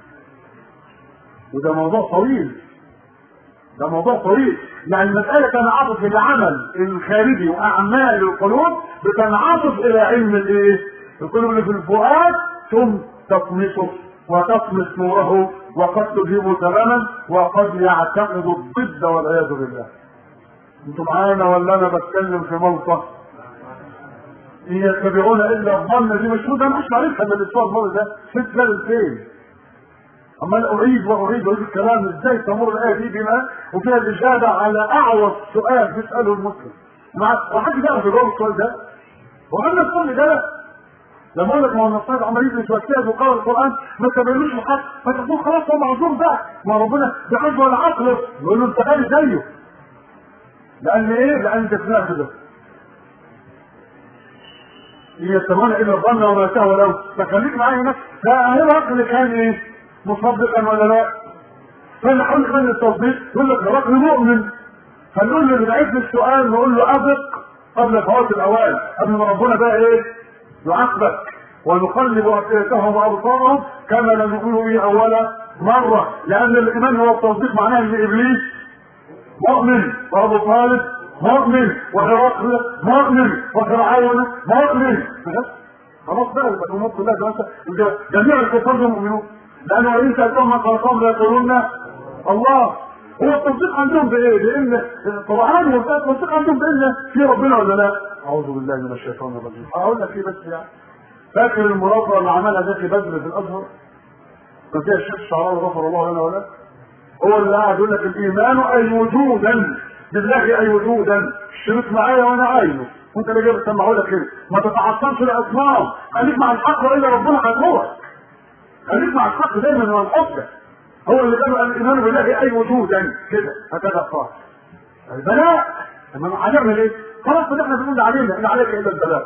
وده موضوع طويل ده موضوع طويل يعني المسألة تنعطف إلى عمل الخارجي وأعمال القلوب بتنعطف إلى علم الإيه؟ القلوب اللي في الفؤاد ثم تطمسه وتطمس نوره وقد تجيب تماما وقد يعتقد الضد والعياذ بالله. انتم معانا ولا انا بتكلم في موقف؟ ان يتبعون الا الظن دي مش ده مش معرفه من الاسبوع الماضي ده ست ليل فين؟ عمال اعيد واعيد واعيد الكلام ازاي تمر الايه دي بما وفيها الاجابه على اعوض سؤال بيساله المسلم مع وحد يعرف يجاوب السؤال ده وقال الصلي ده لما اقول لك ما هو النصارى عمال يدرس ويجتهد وقرأ القران ما تبينوش الحق فتقول خلاص هو معذور بقى ما ربنا بحجه ولا عقله يقول له انت غالي زيه لان ايه؟ لان انت سمعت ده يتبعون الى الظن وما تهوى له فخليك معايا نفسك لا هو عقل كان ايه؟ مصدقا ولا لا؟ فانا حاول كمان التصديق يقول لك ده راجل مؤمن فنقول له اللي بعت السؤال نقول له ابق قبل فوات الاوان قبل ما ربنا بقى ايه؟ يعاقبك ونقلب افئدتهم وابصارهم كما لم يقولوا به اول مره لان الايمان هو التصديق معناه ان ابليس مؤمن وابو طالب مؤمن وهرقل مؤمن وفرعون مؤمن خلاص بقى يبقى الامور كلها ده جميع الكفار دول مؤمنون لانه وان سالتهم من خلقهم لا يقولون الله هو التصديق عندهم بايه؟ لان طبعا هو التصديق عندهم بان في ربنا ولا لا؟ اعوذ بالله من الشيطان الرجيم اقول لك ايه بس يعني فاكر المراقبه اللي عملها ده في بدر في الازهر كان فيها الشيخ الشعراوي غفر الله لنا وله هو اللي قاعد يقول لك الايمان اي وجودا بالله اي وجودا الشريك معايا وانا عاينه وانت اللي جاي بتسمعه لك كده ما تتعصبش الاصنام خليك مع الحق والا ربنا هيقوك خليك مع الحق دايما والحجه هو اللي قالوا الايمان بالله اي وجودا كده هكذا قال البلاء لما هنعمل ايه؟ خلاص احنا بنقول علينا ان عليك الا البلاء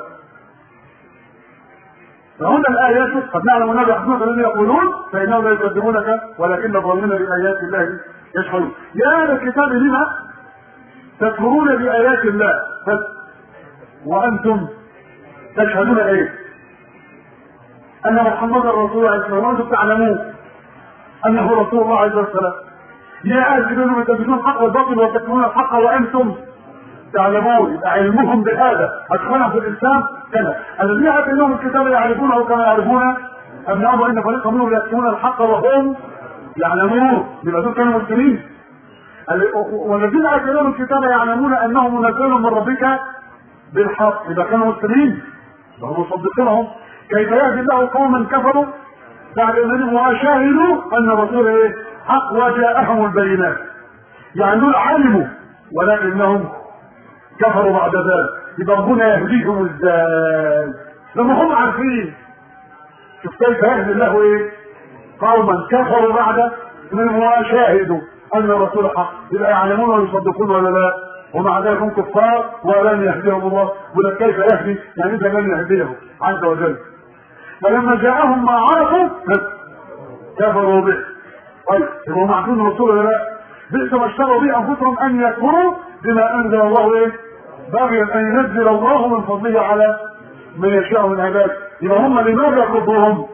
فهنا الآيات قد نعلم أنها يحزنك الذين يقولون فإنهم لا يكذبونك ولكن الظالمين بآيات الله يجحدون يا أهل الكتاب لما تكفرون بآيات الله بس وأنتم تشهدون إيه؟ أن محمدا رسول الله عليه الصلاة والسلام وأنتم تعلمون أنه رسول الله عليه الصلاة والسلام يا أهل الكتاب تلبسون الحق والباطل وتكتمون الحق وأنتم تعلمون يبقى علمهم بهذا أدخلهم في الإسلام كذا الذين آتيناهم الكتاب يعرفونه كما يعرفون أبنائهم وإن فريقا منهم يكتمون الحق وهم يعلمون يبقى دول كانوا مسلمين والذين آتيناهم الكتاب يعلمون أنه منزل من ربك بالحق يبقى كانوا مسلمين وهم مصدقينهم كيف يهدي الله قوما كفروا بعد إيمانهم وشاهدوا أن الرسول إيه؟ حق وجاءهم البينات يعني دول علموا ولكنهم كفروا بعد ذلك يبقى ربنا يهديهم ازاي لما هم عارفين شوف كيف يهدي الله ايه قوما كفروا بعد من وشاهدوا ان الرسول حق يبقى يعلمون ويصدقون ولا لا ومع ذلك هم كفار ولن يهديهم الله ولا كيف يهدي يعني اذا لن يهديهم عز وجل فلما جاءهم ما عرفوا كفروا به طيب يبقى هم عارفين الرسول ولا لا بئس ما اشتروا به انفسهم ان يكفروا بما انزل الله ايه بغيا ان ينزل الله من فضله على من يشاء من عباده يبقى هم لماذا كفرهم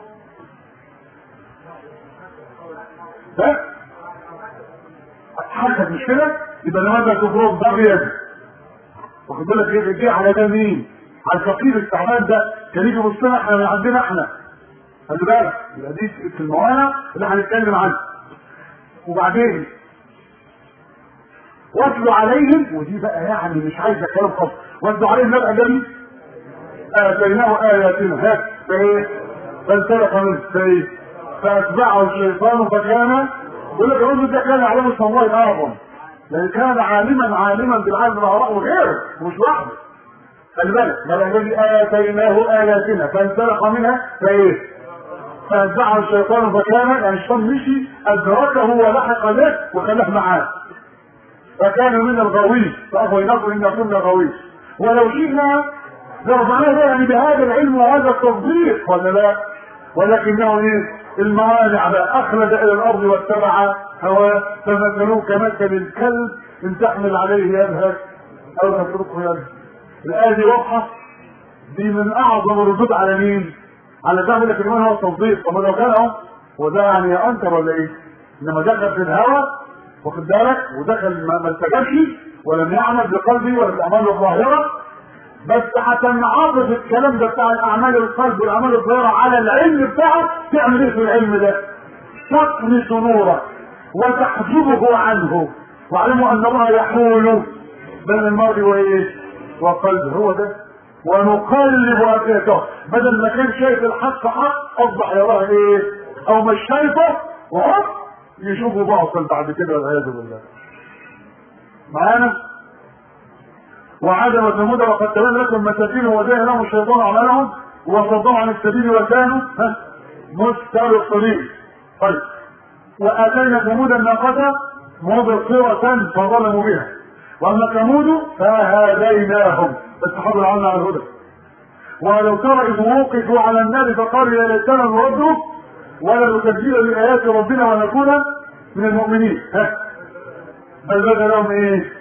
ده حسب مش كده يبقى لماذا كفرهم بغيا واخد بالك ايه دي على ده مين على الفقير التعبان ده كان يجي مصطلح احنا من عندنا احنا خلي بالك يبقى دي في الموانع اللي هنتكلم عنها وبعدين واتلوا عليهم ودي بقى يعني مش عايزه كلام خالص واتلوا عليهم نبأ الذي اتيناه اياتنا ها فايه فانسلخ من فايه فاتبعه الشيطان فكان يقول لك الرجل ده كان يعلم اسم الله الاعظم لان كان عالما عالما بالعالم الاعظم وغيره مش لوحده خلي بالك بل الذي اتيناه اياتنا فانسلخ منها فايه فاتبعه الشيطان فكان يعني الشيطان مشي ادركه ولحق به وخلاه معاه فكان من الغويش فاغويناكم ان كنا غويش ولو شئنا لرفعناه يعني بهذا العلم وهذا التصديق ولا لا ولكنه ايه الموانع بقى اخلد الى الارض واتبع هواه فمثلوه كمثل الكلب ان تحمل عليه يذهب او تتركه يذهب الايه دي واضحه دي من اعظم الردود على مين؟ على ده لك الإيمان هو التصديق طب لو كان اهو هو ده يعني انكر ولا ايه؟ انما دخل في الهوى واخد بالك ودخل ما استجابش ولم يعمل بقلبه ولا بالاعمال الظاهره بس عشان عاطف الكلام ده بتاع الاعمال القلب والاعمال الظاهره على العلم بتاعه تعمل ايه في العلم ده؟ تطمس نوره وتحجبه عنه واعلموا ان الله يحول بين المرء وايه؟ وقلبه هو ده ونقلب افئدته بدل ما كان شايف الحق حق اصبح يراه ايه؟ او مش شايفه وهوب يشوفه باطل بعد كده والعياذ بالله. معانا؟ وعاد وثمود وقد تبين لكم مساكنهم وزين لهم الشيطان اعمالهم وصدهم عن السبيل وكانوا مستبصرين. طيب واتينا ثمود الناقه مبصره فظلموا بها واما ثمود فهديناهم بس حضر عنا على الهدى ولو ترى اذ وقفوا على النار فقالوا يا ليتنا نرد ولا نكذب بايات ربنا ونكون من المؤمنين ها بل بدا لهم ايه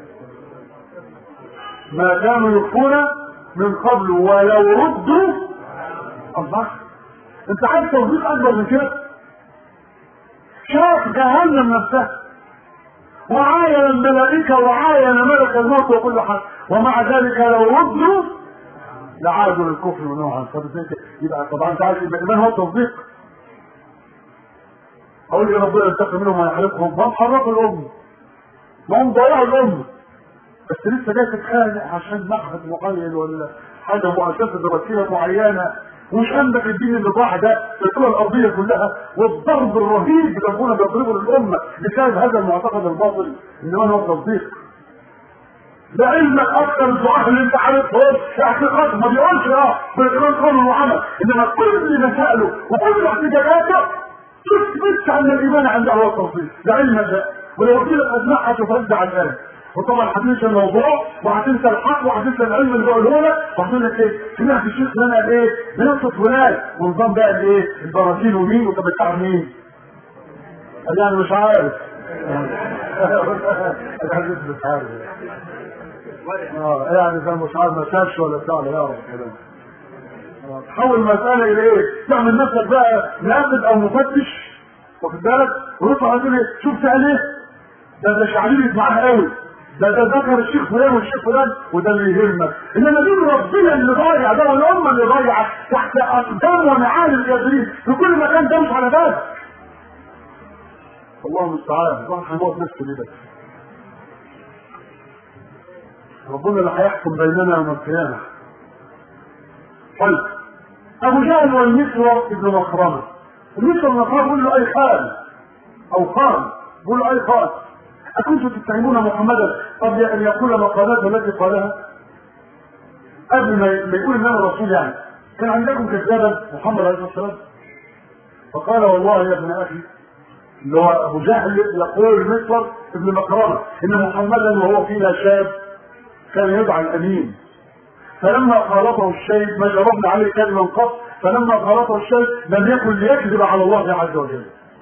ما كانوا يخفون من قبل ولو ردوا الله انت عايز توظيف اكبر من كده شاف جهنم نفسها وعاين الملائكة وعاين ملك الموت وكل حاجة ومع ذلك لو ردوا لعادوا للكفر ونوعا طب يبقى طبعا انت عارف يبقى الايمان هو التصديق اقول يا ربنا ينتقم منهم ويحرقهم ما هم حرقوا الامه ما هم ضيعوا الامه بس لسه جاي تتخانق عشان معهد معين ولا حاجه مؤسسه دراسيه معينه ومش عندك الدين اللي ضاع ده في الدول الارضيه كلها والضرب الرهيب اللي كنا بيضربه للامه بسبب هذا المعتقد الباطل ان هو التصديق ده علمك اكثر الدعاء اللي انت عارفهم اعتقاد ما بيقولش اه بالايمان قول وعمل انما كل مسائله وكل احتجاجاته تثبت ان الايمان عنده هو التصديق ده علمك ده ولو قلت لك اسماء هتفرد عن ذلك وطبعا هتنسى الموضوع وهتنسى الحق وهتنسى العلم اللي بقوله لك وهتقول لك ايه سمعت الشيخ فلان قال ايه بنقطة فلان ونظام بقى الايه البراكين ومين وطب بتاع مين قال يعني مش عارف الحديث مش عارف اه يعني كان مش عارف ما شافش ولا بتاع لا يعرف الكلام تحول المسألة إلى إيه؟ تعمل نفسك بقى ناقد أو مفتش واخد بالك ويطلع يقول إيه؟ شوف سأل إيه؟ ده ده شعبية معاه قوي ده ده ذكر الشيخ فلان والشيخ فلان وده اللي يهمك انما دين ربنا اللي ضايع ده والامه اللي ضايعه تحت اقدام ونعال الكافرين في كل مكان ده مش على بالك الله المستعان راح هيموت نفسه ليه بس ربنا اللي هيحكم بيننا يوم القيامه طيب ابو جهل والمسور ابن مخرمه المسور بن مخرمه بيقول له اي خال او قال بيقول له اي خال أكنتم تتهمون محمدا قبل أن يقول مقالاته التي قالها؟ قبل ما يقول إن أنا رسول يعني كان عندكم كذابا محمد عليه الصلاة والسلام فقال والله يا ابن أخي اللي هو أبو جهل يقول مصر ابن مكرمة إن محمدا وهو فينا شاب كان يدعى الأمين فلما خالطه الشيء ما جربنا عليه كذبا قط فلما خالطه الشيء لم يكن ليكذب على الله عز وجل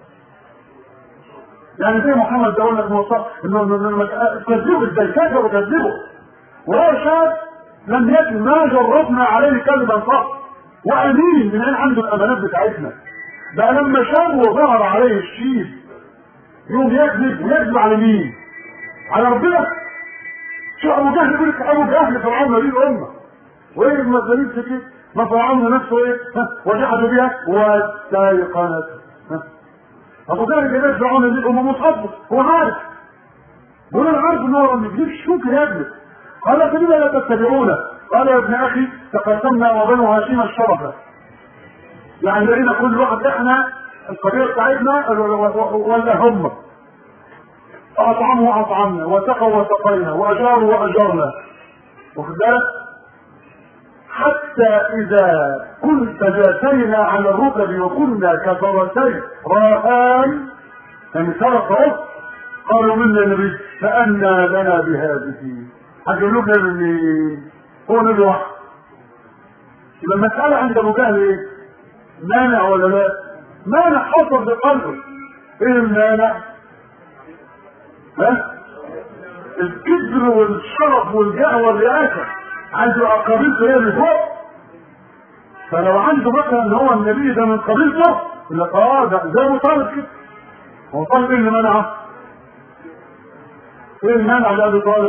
يعني زي محمد ده لك موصف انه كذبه ازاي كذبه وكذبه وهو شاب لم يكن ما جربنا عليه كذبا قط وامين من اين عنده الامانات بتاعتنا بقى لما شاب وظهر عليه الشيب يوم يكذب ويكذب على مين؟ على ربنا شو ابو جهل يقول لك ابو جهل فرعون ليه الامه وايه المثالين في كده؟ ما فرعون نفسه ايه؟ وجحدوا بها واستيقنت ابو جهل اللي يدعون دي الامم مصدق هو عارف بيقول انا عارف ان هو ما بيجيبش شوك يا ابني قال فلما لا تتبعونه قال يا ابن اخي تقاسمنا وبنو هاشم الشرف يعني لقينا كل واحد احنا القبيله بتاعتنا ولا هم فاطعموا اطعمنا وسقوا وسقينا واجاروا واجرنا واخد بالك حتى إذا كنت جاتينا على الركب وكنا كفرتي راهان يعني سرق رب قالوا منا النبي فأنا لنا بهذه هتقولوا لنا من هو نبي واحد يبقى المسألة عند أبو جهل إيه؟ مانع ولا لا؟ مانع حصل بقلبه إيه المانع؟ ها؟ الكبر والشرف والجاه والرئاسة عنده قبيلته هي اللي فوق فلو عنده مثلا هو النبي ده من قبيلته يقول لك اه ده زي ابو طالب كده هو طالب ايه اللي منعه؟ ايه المنع لابي طالب؟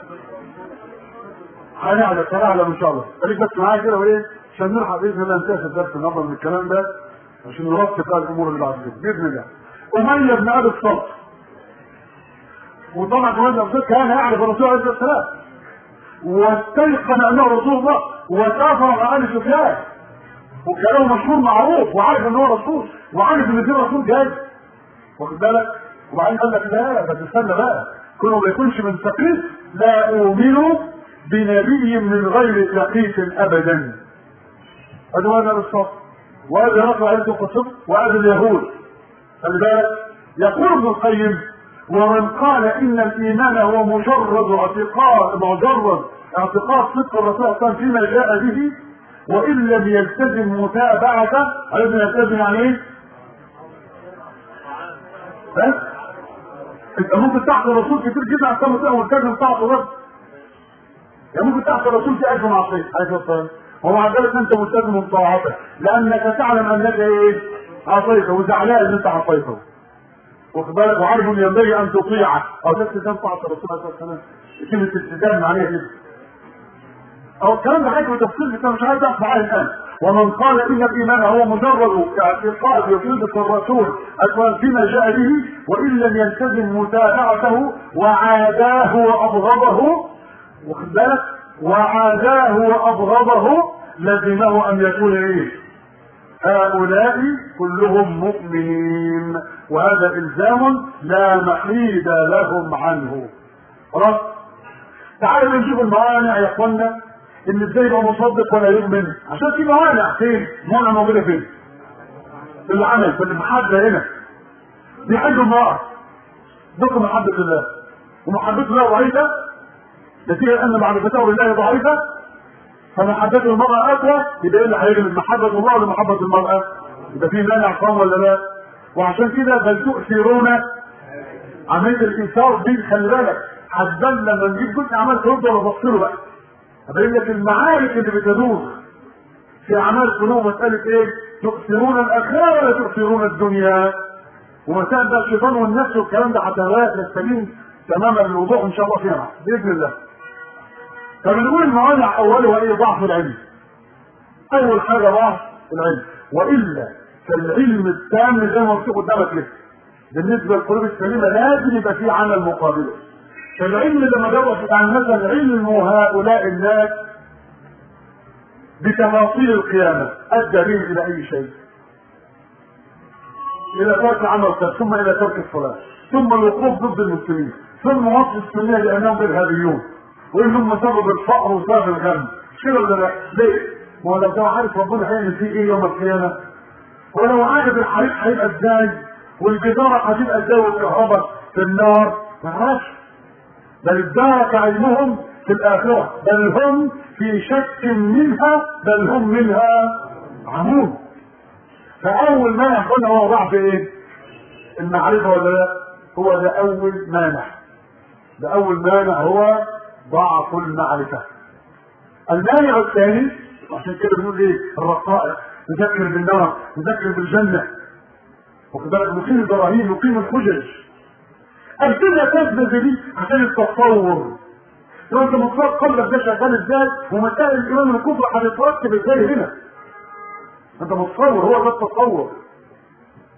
هنعلم هنعلم ان شاء الله خليك بس معايا كده وايه عشان نلحق باذن الله ننتهي الدرس النهارده من الكلام ده عشان نرتب بقى الامور اللي بعد كده باذن الله اميه بن ابي الصلت وطبعا كمان ابو كان يعرف الرسول عليه الصلاه والسلام واستيقن انه رسول الله وسافر مع ال سفيان وكلامه مشهور معروف وعارف ان هو رسول وعارف ان في رسول جاي واخد بالك وبعدين قال لك لا بس استنى بقى كونه ما يكونش من ثقيف لا اؤمن بنبي من غير ثقيف ابدا ادي هذا الصف وهذا رفع عيلة القصر وهذا اليهود خلي بالك يقول ابن القيم ومن قال ان الايمان هو مجرد اعتقاد مجرد اعتقاد صدق الرسول صلى فيما جاء به وان لم يلتزم متابعته لازم يلتزم يعني ايه؟ بس انت ممكن تحت الرسول كتير جدا عشان تبقى ملتزم تحته بس يعني ممكن تحت الرسول في ألف معصية عليه الصلاة والسلام ومع ذلك أنت ملتزم بطاعته لأنك تعلم أنك إيه؟ عصيته وزعلان أن أنت عصيته واخد بالك وعارف ان ينبغي ان تطيعه او تلتزم طاعه الرسول عليه الصلاه والسلام كلمه التزام معناها كده او الكلام ده حاجه تفصيل انت مش عايز اقف معاه الان ومن قال ان الايمان هو مجرد اعتقاد يفيد الرسول اكوان فيما جاء به وان لم يلتزم متابعته وعاداه وابغضه واخد بالك وعاداه وابغضه لزمه ان يكون ايه هؤلاء كلهم مؤمنين وهذا الزام لا محيد لهم عنه خلاص تعالوا نشوف الموانع يا اخوانا ان ازاي يبقى مصدق ولا يؤمن عشان في موانع فين موانع موجوده فين في العمل في المحبه هنا بيحب المرأة ذكر محبة الله ومحبة الله ضعيفة نتيجة أن معرفته لله ضعيفة فمحبة المرأة أقوى يبقى إيه اللي هيغلب محبة الله ولا محبة المرأة؟ يبقى في مانع قام ولا لا؟ وعشان كده بل تؤثرون عملية الإيثار دي خلي بالك هتبان لما نجيب جزء عمل ترد ولا تفصله بقى. هبين لك المعارك اللي بتدور في أعمال قلوب مسألة إيه؟ تؤثرون الآخرة ولا تؤثرون الدنيا؟ ومسائل بقى الشيطان والنفس والكلام ده حتى يستبين تماما الوضوح إن شاء الله فيها بإذن الله. فبنقول الموانع اولها ايه ضعف العلم اول حاجه ضعف العلم والا فالعلم التام زي ما قلت قدامك لسه بالنسبه للقلوب السليمه لازم يبقى في عمل مقابله فالعلم لما دوت يعني مثلا علم هؤلاء الناس بتفاصيل القيامه ادى بهم الى اي شيء الى ترك عمل ثم الى ترك الصلاه ثم الوقوف ضد المسلمين ثم وصف السنيه لانهم ارهابيون وانهم سبب الفقر وسبب الغم مش كده ولا لا؟ ليه؟ ما هو لو كان عارف ربنا هيعمل فيه ايه يوم القيامه ولو عارف الحريق هيبقى ازاي والجداره هتبقى ازاي والكهرباء في النار ما عرفش بل ادارك علمهم في الاخره بل هم في شك منها بل هم منها عمون فاول مانع قلنا هو ضعف ايه؟ المعرفه ولا لا؟ هو ده اول مانع ده اول مانع هو ضعف المعرفة المانع الثاني عشان كده بنقول ايه الرقائق نذكر بالنار نذكر بالجنة واخد بالك نقيم البراهين نقيم الحجج الدنيا تثبت دي عشان التصور لو انت متصور قبلك ده شغال ازاي ومسائل الايمان والكفر هتترتب ازاي هنا انت متصور هو ده التصور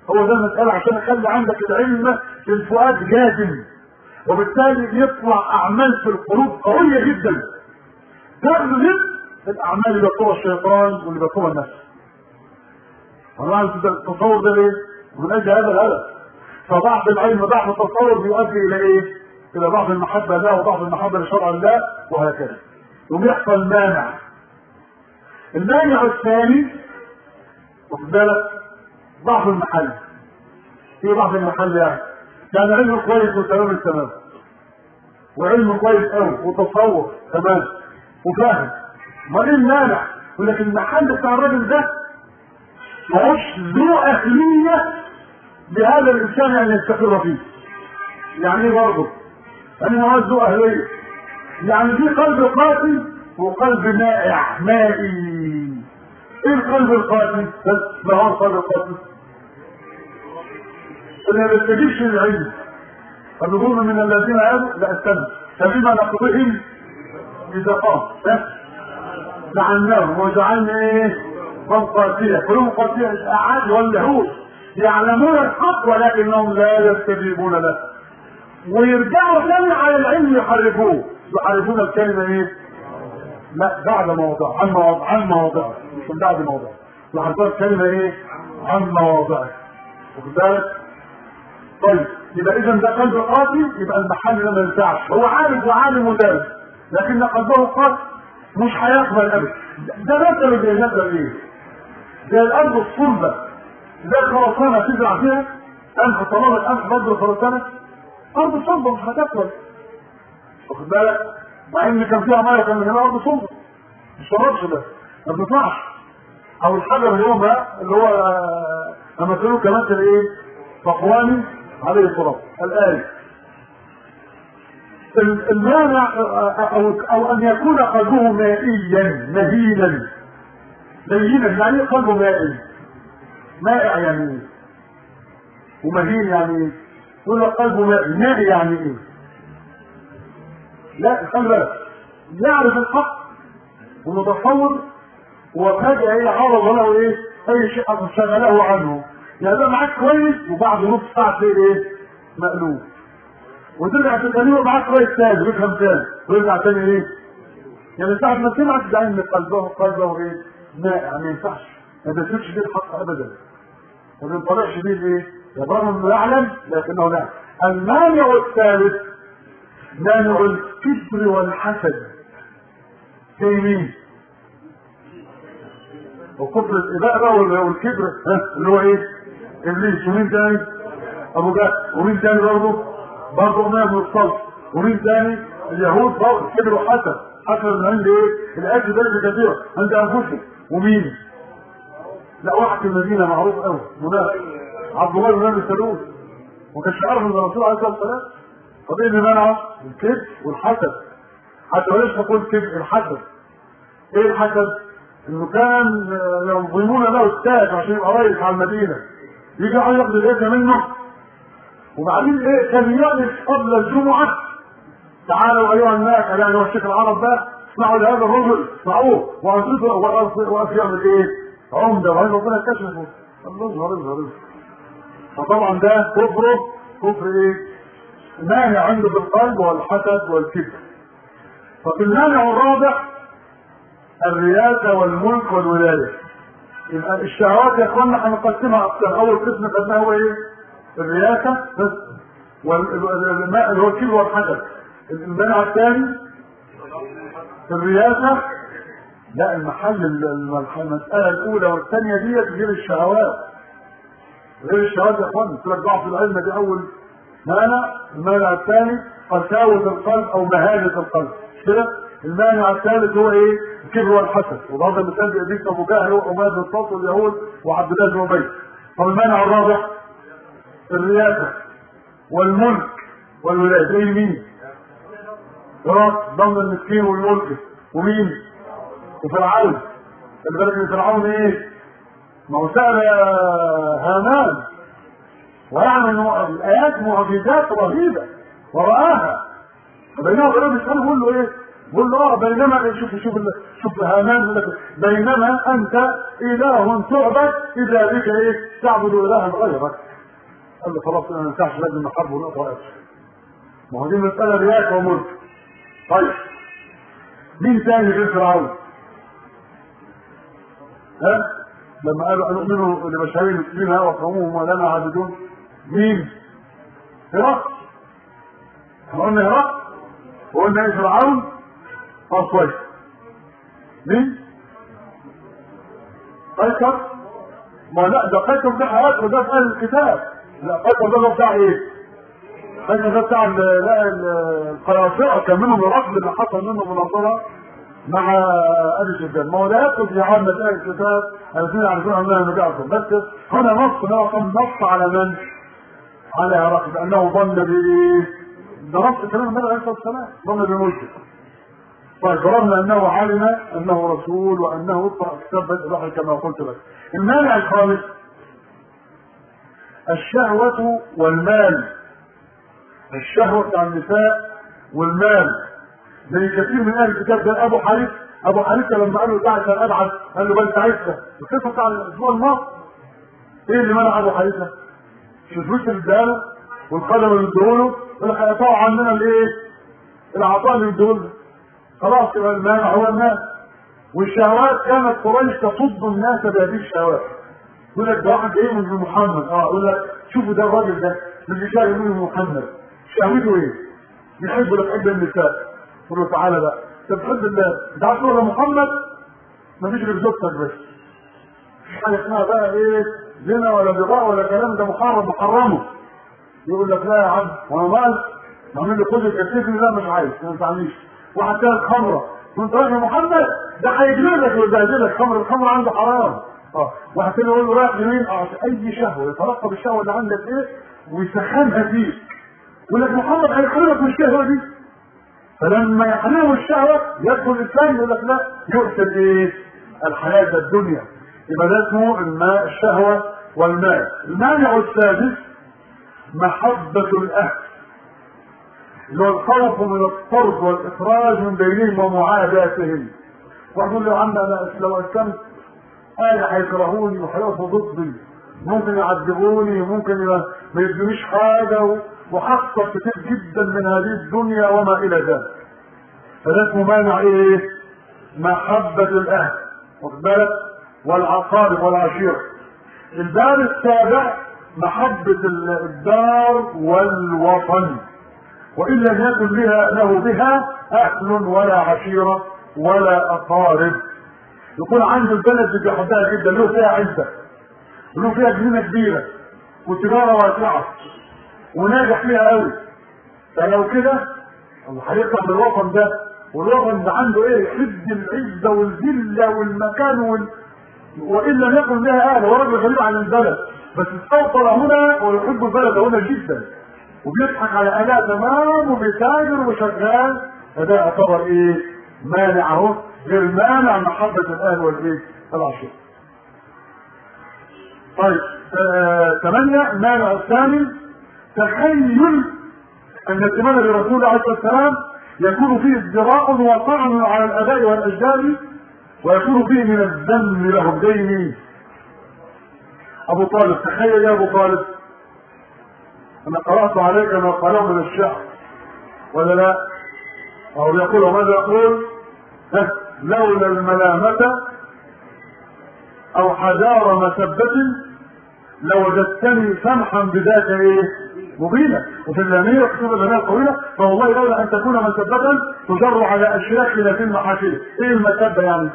هو ده المسألة عشان اخلي عندك العلم في الفؤاد جازم وبالتالي يطلع اعمال في القلوب قوية جدا تغلب الاعمال اللي بيطلبها الشيطان واللي بيطلبها النفس والله انت التصور ده ليه؟ من اجل هذا الهدف فضعف العلم ضعف التصور بيؤدي الى ايه؟ الى ضعف المحبه لله وضعف المحبه لشرع الله وهكذا. يقوم يحصل مانع. المانع الثاني واخد بالك ضعف المحل. ايه ضعف المحل يعني؟ كان علم كويس وتمام التمام. وعلم كويس قوي وتصور تمام وفاهم. ما ايه المانع؟ يقول لك المحل بتاع الراجل ده ماهوش ذو اهليه لهذا الانسان ان يستقر فيه. يعني ايه برضه؟ يعني ما ذو اهليه. يعني في قلب قاسي وقلب مائع مائي. ايه القلب القاسي؟ بس ما هو القلب القاسي؟ اللي ما بيستجيبش للعلم. النظور من الذين امنوا لا استنى فبما نقضهم اذا قام لعناهم وجعلنا ايه؟ قوم قاسيه قلوب قاسيه اعاد واليهود يعلمون الحق ولكنهم لا يستجيبون له ويرجعوا تاني على العلم يحرفوه يحرفون الكلمه ايه؟ لا بعد موضع عن مواضع عن مواضع مش من بعد موضع يحرفون الكلمه ايه؟ عن مواضعه واخد بالك؟ طيب يبقى اذا ده قلب قاسي يبقى المحل ده ما ينفعش هو عارف وعالم ودارس لكن قلبه قاسي مش هيقبل ابدا ده مثل زي مثل ايه؟ زي الارض الصلبه زي الخرسانه تزرع فيها ألف طلبة ألف بدر خرسانة أرض صلبة مش هتقبل واخد بالك؟ مع إن كان فيها مية كان من هنا أرض صلبة مش شربش ده ما بيطلعش أو الحجر اللي هو ما اللي هو مثله كمثل إيه؟ صفواني عليه الصلاة الآية المانع أو, أو أن يكون قلبه مائيا مهينا مهينا يعني ايه قلبه مائي مائع يعني ايه ومهين يعني ايه يقول لك قلبه مائي مائي يعني ايه لا خلي بالك يعرف الحق ومتصور وفجأة ايه عرض له ايه اي شيء شغله عنه يعني ده معاك كويس وبعد نص ساعة تلاقي ايه مقلوب وترجع تكلمه معاك كويس تاني ويفهم تاني ويرجع تاني ايه يعني ساعة ما سمعت ده ان قلبه قلبه ايه مائع ما ينفعش ما بيسيبش بيه الحق ابدا ما بينطلعش بيه الايه يظن انه يعلم لكنه لا المانع الثالث مانع الكبر والحسد زي مين؟ وكفر الاباء بقى والكبر اللي هو ايه؟ ابليس ومين تاني؟ ابو جهل ومين تاني برضه؟ برضه امام بن الصلب ومين تاني؟ اليهود برضه كبر وحسد حسد من عند ايه؟ الاكل درجه كثيره عند انفسهم ومين؟ لا واحد في المدينه معروف قوي منافق عبد الله بن ابي سلول ما كانش يعرف ان الرسول عليه الصلاه والسلام طب ايه اللي منعه؟ الكذب والحسد حتى وليش نقول كذب الحسد ايه الحسد؟ انه كان ينظمون له التاج عشان يبقى رايح على المدينه يجي عايز ياخد الاذن منه وبعدين ايه كان يقف قبل الجمعه تعالوا ايها الناس يعني هو الشيخ العرب ده اسمعوا لهذا الرجل اسمعوه وانصتوا وقف يعمل ايه؟ عمده وبعدين ربنا كشفه الله يظهر يظهر فطبعا ده كفره كفر ايه؟ مانع عنده في القلب والحسد والكبر ففي المانع الرابع الرياسة والملك والولاية يبقى الشهوات يا اخوانا هنقسمها اقسام اول قسم خدناه هو ايه؟ الرياسة بس والماء اللي هو الكبر والحسد المانع الثاني الرياسة لا المحل المسألة الأولى والثانية ديت غير الشهوات غير الشهوات يا اخوان قلت لك ضعف العلم دي أول مانع المانع الثاني قساوة القلب أو مهانة القلب كده المانع الثالث هو ايه؟ الكبر والحسد وضرب المثال بإبليس أبو جهل وأمية بن الصوت واليهود وعبد الله بن أبي طب المانع الرابع الرياسة والملك والولاية زي مين؟ راس ضمن المسكين والملك ومين؟ وفرعون خلي بالك ان فرعون ايه؟ ما هو سأل هامان ويعمل الآيات معجزات رهيبة ورآها فبينما ربنا بيسأله يقول له ايه؟ قول له اه بينما شوف شوف شوف هامان يقول لك بينما انت اله تعبد اذا بك ايه تعبد الها غيرك قال له خلاص انا ما ينفعش لازم نحارب ونقطع ما هو دي مساله رياء وملك طيب مين تاني غير فرعون؟ ها؟ لما قالوا نؤمنوا لبشرين المسلمين وقومهم ولنا عابدون مين؟ هرقل احنا قلنا هرقل وقلنا ايه فرعون؟ اه كويس مين؟ قيصر ما لا ده قيصر ده حياته ده في اهل الكتاب لا قيصر ده بتاع ايه؟ قيصر ده بتاع لا القراصنه كان منهم الرفض اللي حصل منه مناظره مع ابي سفيان ما هو لا يدخل في عامة اهل الكتاب الذين يعرفون انها نبيعكم بس هنا نص نص على من؟ على هرقل بانه ظن بايه؟ ده نص كلام النبي عليه الصلاه والسلام ظن بملكه طيب ضربنا انه علم انه رسول وانه اقرا كتاب بدء الوحي كما قلت لك المانع الخامس الشهوة والمال الشهوة بتاع النساء والمال زي كثير من اهل الكتاب ده ابو حنيفه ابو حنيفه لما قال له تعال عشان ابعث قال له بل تعيسه القصه بتاع الاسبوع الماضي ايه اللي منع ابو حنيفه؟ الفلوس اللي اداها له والقدم اللي ادوله يقول لك هيقطعوا عننا الايه؟ العطاء اللي ادوله خلاص يبقى المانع هو الناس والشهوات كانت قريش تصد الناس بهذه الشهوات يقول لك ده واحد ايه من محمد اه يقول لك شوفوا ده الراجل ده اللي جاي من محمد شهوته ايه؟ بيحب لك حب النساء قل له تعالى بقى انت بتحب الله انت عارف ولا محمد مفيش غير زوجتك بس مفيش حاجه اسمها بقى ايه زنا ولا بغاء ولا كلام ده محرم محرمه يقول لك لا يا عم وانا مال نعمل له كل الكثير لا مش عايز ما ينفعنيش واحد تاني خمره كنت رايح محمد ده هيجلدك ويبهدلك خمر الخمر عنده حرام اه واحد تاني يقول له رايح لمين اه اي شهوه يترقب الشهوه اللي عندك ايه ويسخنها فيك يقول لك محمد هيخرجك من الشهوه دي فلما يحرمه الشهوة يدخل الإسلام يقول لك لا يؤثر إيه؟ الحياة الدنيا يبقى ده اسمه الماء الشهوة والمال المانع السادس محبة الأهل اللي هو الخوف من الطرد والإخراج من بينهم ومعاداتهم واحد يقول له يا عم أنا لو أسلمت أهلي هيكرهوني وهيقفوا ضدي ممكن يعذبوني ممكن ما يدونيش حاجة وحصل كتير جدا من هذه الدنيا وما الى ذلك فده اسمه مانع ايه محبة الاهل واخد بالك والعقارب والعشيرة الباب السابع محبة الدار والوطن وإن لم يكن لها له بها أهل ولا عشيرة ولا أقارب يكون عنده البلد اللي بيحبها جدا له فيها عزة له فيها جنينة كبيرة وتجارة واسعة وناجح فيها قوي فلو كده هيطلع من الوطن ده والوطن ده عنده ايه يحب العزه والذله والمكان وال... وان لم يكن لها اهل ورجل غريب عن البلد بس استوطن هنا ويحب البلد هنا جدا وبيضحك على اداء تمام وبيتاجر وشغال فده يعتبر ايه مانع اهو غير مانع محبه الاهل والايه العشيره طيب آه ثمانية المانع الثاني تخيل ان الإيمان لرسول عليه الصلاة والسلام يكون فيه ازدراء وطعن على الآباء والأجداد ويكون فيه من الذم لهم زي مين؟ أبو طالب تخيل يا أبو طالب أنا قرأت عليك ما قالوا من الشعر ولا لا؟ أو يقول ماذا يقول؟ لولا الملامة أو حجار مسبة لوجدتني سمحا بذاك ايه؟ مبينة وفي اللامية يكتب اللامية الطويلة فوالله لولا أن تكون مسبة تجر على أشياخنا في المحاشر إيه المسبة يعني؟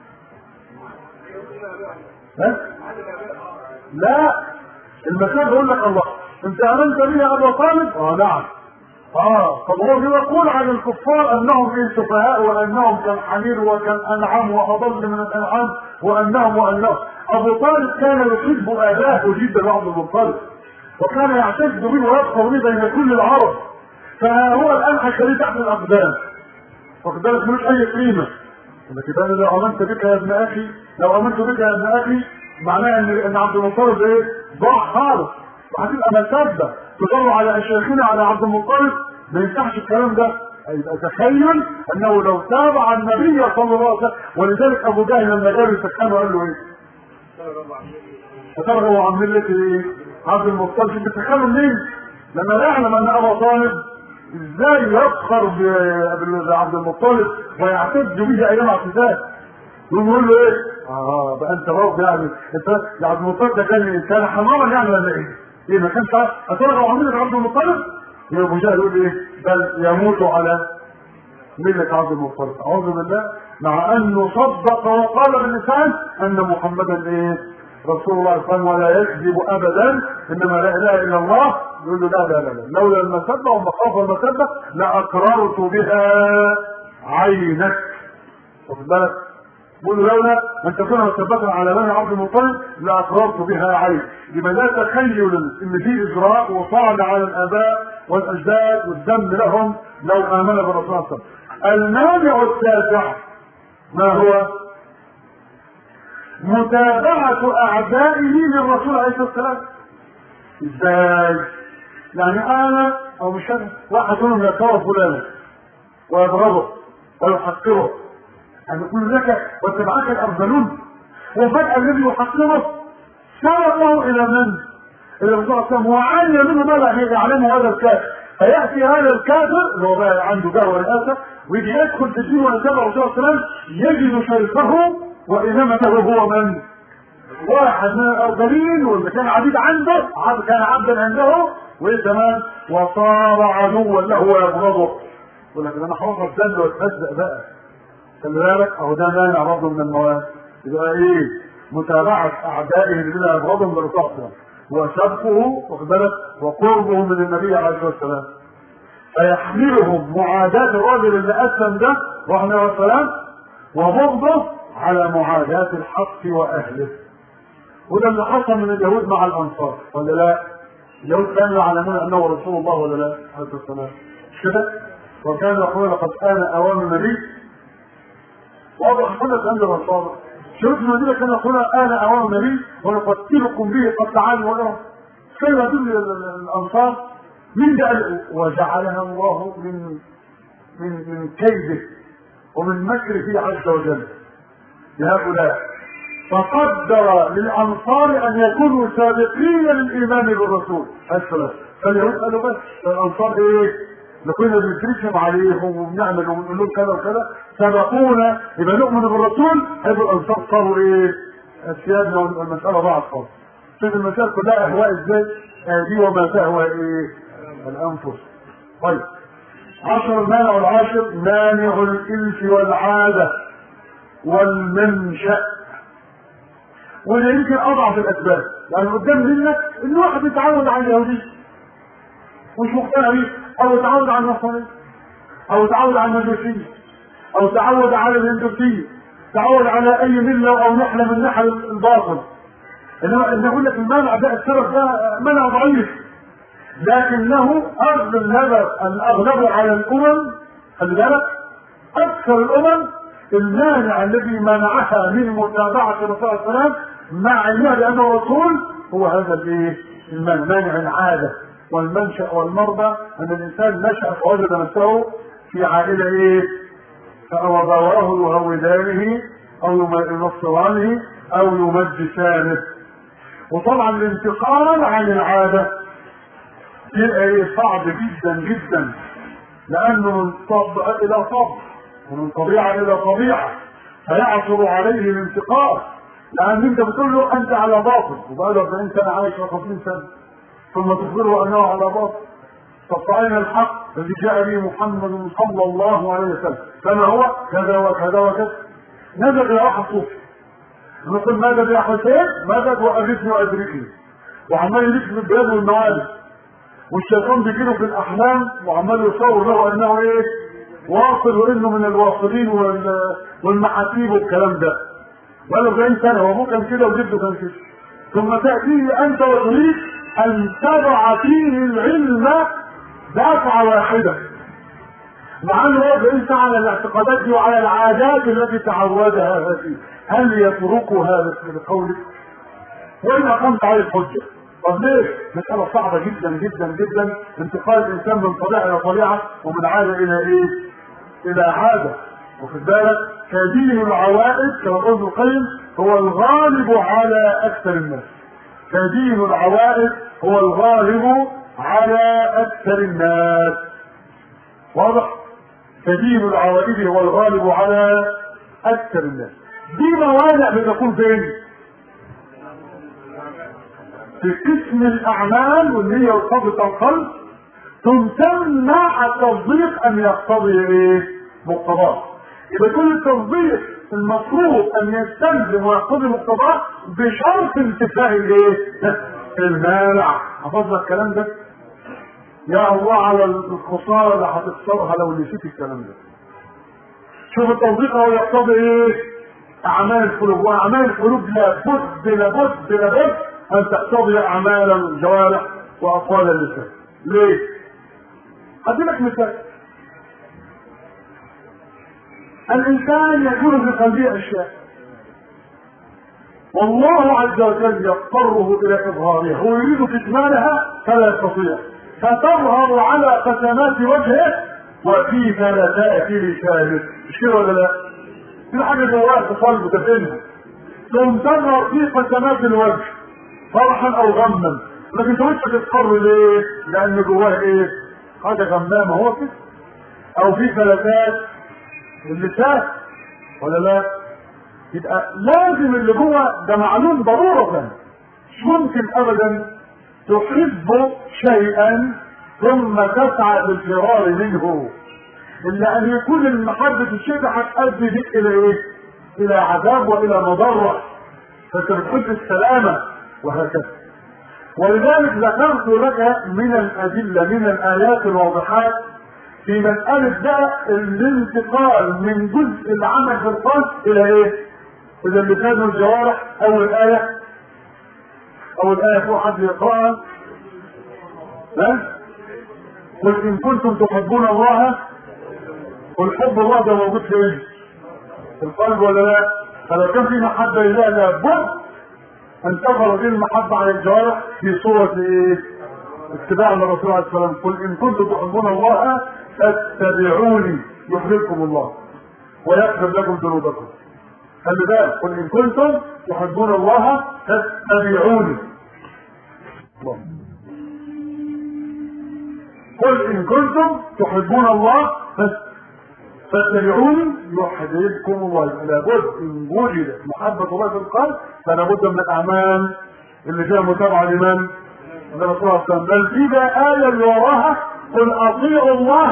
ها؟ لا المسبة يقول لك الله أنت آمنت بي يا أبا طالب؟ آه نعم اه طب هو بيقول عن الكفار انهم ايه سفهاء وانهم كالحمير وكالانعام واضل من الانعام وانهم وانهم ابو طالب كان يحب اباه جدا وعبد المطلب وكان يعتز به ويفخر به بين كل العرب فهو الان حشري تحت الاقدام واخد بالك ملوش اي قيمه لكن انا لو امنت بك يا ابن اخي لو امنت بك يا ابن اخي معناه ان ان عبد المطلب ايه ضاع خالص وهتبقى مسبه تدور على اشياخنا على عبد المطلب ما ينفعش الكلام ده يبقى تخيل انه لو تابع النبي صلى الله عليه وسلم ولذلك ابو جهل لما جاء يسخنه قال له ايه؟ فترغب عن ملة ايه؟ عبد المطلب بتتكلم مين؟ لما يعلم ان ابا طالب ازاي يفخر بعبد المطلب ويعتز به ايام اعتزاز يقول له ايه؟ اه بقى انت برضه يعني انت يا عبد المطلب ده كان كان حمارا يعني ولا ايه؟ ايه ما كانش هترغب عن ملة عبد المطلب؟ يا ابو جهل يقول ايه؟ بل يموت على ملة عبد المطلب اعوذ بالله مع انه صدق وقال باللسان ان محمدا ايه؟ رسول الله صلى الله عليه وسلم ولا يكذب ابدا انما لا اله الا الله يقول له لا لا لا, لا. لولا المسبه ومخافه المسبه لاقررت بها عينك واخد بالك يقول له لولا ان تكون مسبة على بني عبد المطلب لاقررت بها عينك يبقى لا تخيل ان في اجراء وطعن على الاباء والاجداد والذنب لهم لو امن بالرسول صلى الله عليه وسلم المانع التاسع ما هو؟ متابعة أعدائه للرسول عليه الصلاة والسلام. إزاي؟ يعني أنا أو مش أنا واحد منهم يكره فلانا ويضربه ويحقره أن يقول لك واتبعك الأرذلون وفجأة الذي يحقره سبقه إلى من؟ إلى الرسول صلى الله عليه وسلم وعلم منه ما لا يعلمه هذا الكافر فيأتي هذا الكافر اللي هو بقى عنده دعوة ورئاسة ويجي يدخل في الدين ويتبع الرسول صلى الله عليه وسلم يجد شيخه وإمامته هو من؟ واحد من الأرذلين واللي كان عبيد عنده عبد كان عبدا عنده وإيه كمان؟ وصار عدوا له ويبغضه يقول لك ده أنا هروح أتذل وأتهزأ بقى خلي بالك أهو ده مانع برضه من المواد يبقى إيه؟ متابعة أعدائه الذين يبغضهم بالرسول صلى الله عليه وسلم وسبقه واخد بالك وقربه من النبي عليه الصلاة والسلام فيحملهم معاداة الراجل اللي أسلم ده رحمه الله والسلام وبغضه على معاداة الحق وأهله وده اللي حصل من اليهود مع الأنصار ولا لا؟ اليهود كانوا يعلمون أنه رسول الله ولا لا؟ عليه الصلاة والسلام مش كده؟ وكانوا يقولون لقد آن أوان النبي واضح حدث عند الأنصار شرط المدينة كان يقولون آن أوان النبي ونقتلكم به قد تعالوا ولا كيف يدل الأنصار من ده وجعلها الله من من من كيده ومن مكره عز وجل لهؤلاء فقدر للانصار ان يكونوا سابقين للايمان بالرسول السلام فاليهود قالوا بس الانصار ايه؟ كنا بنترسم عليهم وبنعمل وبنقول لهم كذا وكذا سبقونا يبقى نؤمن بالرسول هيبقوا الانصار صاروا ايه؟ سيادنا والمساله ضاعت خالص شوف المسائل كلها اهواء ازاي؟ دي وما تهوى ايه؟ الانفس طيب عشر المانع والعاشر مانع الانس والعاده والمنشأ وده يمكن اضعف الاسباب يعني قدام منك ان واحد يتعود على اليهودية مش مقتنع بيه او يتعود على النصرانية او يتعود على المجوسية او تعود على الهندوسية تعود على اي ملة او نحلة من نحل الباطل انما ان اقول لك المانع ده السبب ده منع ضعيف لكنه اغلب الاغلب على الامم خلي بالك اكثر الامم المانع الذي منعها من متابعة الرسول صلى الله عليه وسلم مع علمها بأنه رسول هو هذا الايه؟ المانع مانع العادة والمنشأ والمرضى أن الإنسان نشأ فوجد نفسه في عائلة إيه؟ فأبواه يهودانه أو ينصرانه أو يمجسانه وطبعا الانتقال عن العادة شيء إيه؟ صعب جدا جدا لأنه من طبع إلى طبع ومن طبيعة إلى طبيعة فيعثر عليه الانتقال لأن أنت بتقول له أنت على باطل وبقى له 40 سنة عايش 50 سنة ثم تخبره أنه على باطل فاستعين الحق الذي جاء به محمد صلى الله عليه وسلم كما هو كذا وكذا وكذا نزل إلى واحد صوفي نقول ماذا يا حسين ماذا وأغثني وأدركني وعمال يلف في البلاد والموالد والشيطان بيجيله في الأحلام وعمال يصور له أنه إيه واصل وانه من الواصلين والمحاسيب والكلام ده بقاله 40 سنه وابوه كان كده وجده كان كده ثم تاتيه انت وتريد ان تضع فيه العلم دفعه واحده مع انه 40 سنه على الاعتقادات دي وعلى العادات التي تعودها هذه هل يتركها بقولك؟ وان اقمت عليه الحجه طب ليه؟ مسألة صعبة جدا جدا جدا انتقال الإنسان من طبيعة إلى طبيعة ومن عادة إلى إيه؟ إلى عادة واخد بالك؟ فدين العوائد كما قلت القيم هو الغالب على أكثر الناس. فدين العوائد هو الغالب على أكثر الناس. واضح؟ فدين العوائد هو الغالب على أكثر الناس. دي موانع بتكون فين؟ في قسم الاعمال واللي هي يرتبط القلب ثم تمنع التصديق ان يقتضي ايه؟ مقتضاه. يبقى كل التصديق المفروض ان يستلزم ويقتضي مقتضاه بشرط انتفاء الايه؟ المانع. حفظنا الكلام ده؟ يا الله على الخساره اللي هتخسرها لو نسيت الكلام ده. شوف التصديق هو يقتضي ايه؟ اعمال القلوب واعمال القلوب لابد لابد لابد ان تقتضي اعمال الجوارح واقوال اللسان ليه اديلك مثال الانسان يكون في قلبه اشياء والله عز وجل يضطره الى اظهارها هو يريد كتمانها فلا يستطيع فتظهر على قسمات وجهه وفي ثلاثاء لسانه مش كده ولا لا؟ في حاجه جواها في قلبه تفهمها ثم تظهر في قسمات الوجه فرحا او غما لكن انت وشك تقر ليه؟ لان جواه ايه؟ حاجه غمامه هو كده او في فلتات اللسان ولا لا؟ يبقى لازم اللي جوه ده معلوم ضروره مش ممكن ابدا تحب شيئا ثم تسعى للفرار منه الا ان يكون المحبه الشيء ده هتؤدي بك الى ايه؟ الى عذاب والى مضره فانت بتحب السلامه وهكذا ولذلك ذكرت لك من الأدلة من الآيات الواضحات في مسألة بقى الانتقال من جزء العمل في القلب إلى إيه؟ إلى اللسان والجوارح أول آية أول آية فوق حد يقرأها ها؟ قل إن كنتم تحبون الله قل حب الله ده موجود في إيه؟ في القلب ولا لا؟ فلو كان في محبة لله لابد ان تظهر به المحبة على الجوارح في صورة ايه؟ اتباع الرسول عليه السلام قل ان كنتم تحبون الله فاتبعوني يحببكم الله ويغفر لكم ذنوبكم خلي بالك قل ان كنتم تحبون الله فاتبعوني الله. قل ان كنتم تحبون الله فاتبعوني يحببكم الله لابد ان وجدت محبه الله في القلب فلا بد من الاعمال اللي فيها متابعه لمن؟ للرسول صلى الله عليه وسلم بل في بقى ايه اللي وراها قل اطيعوا الله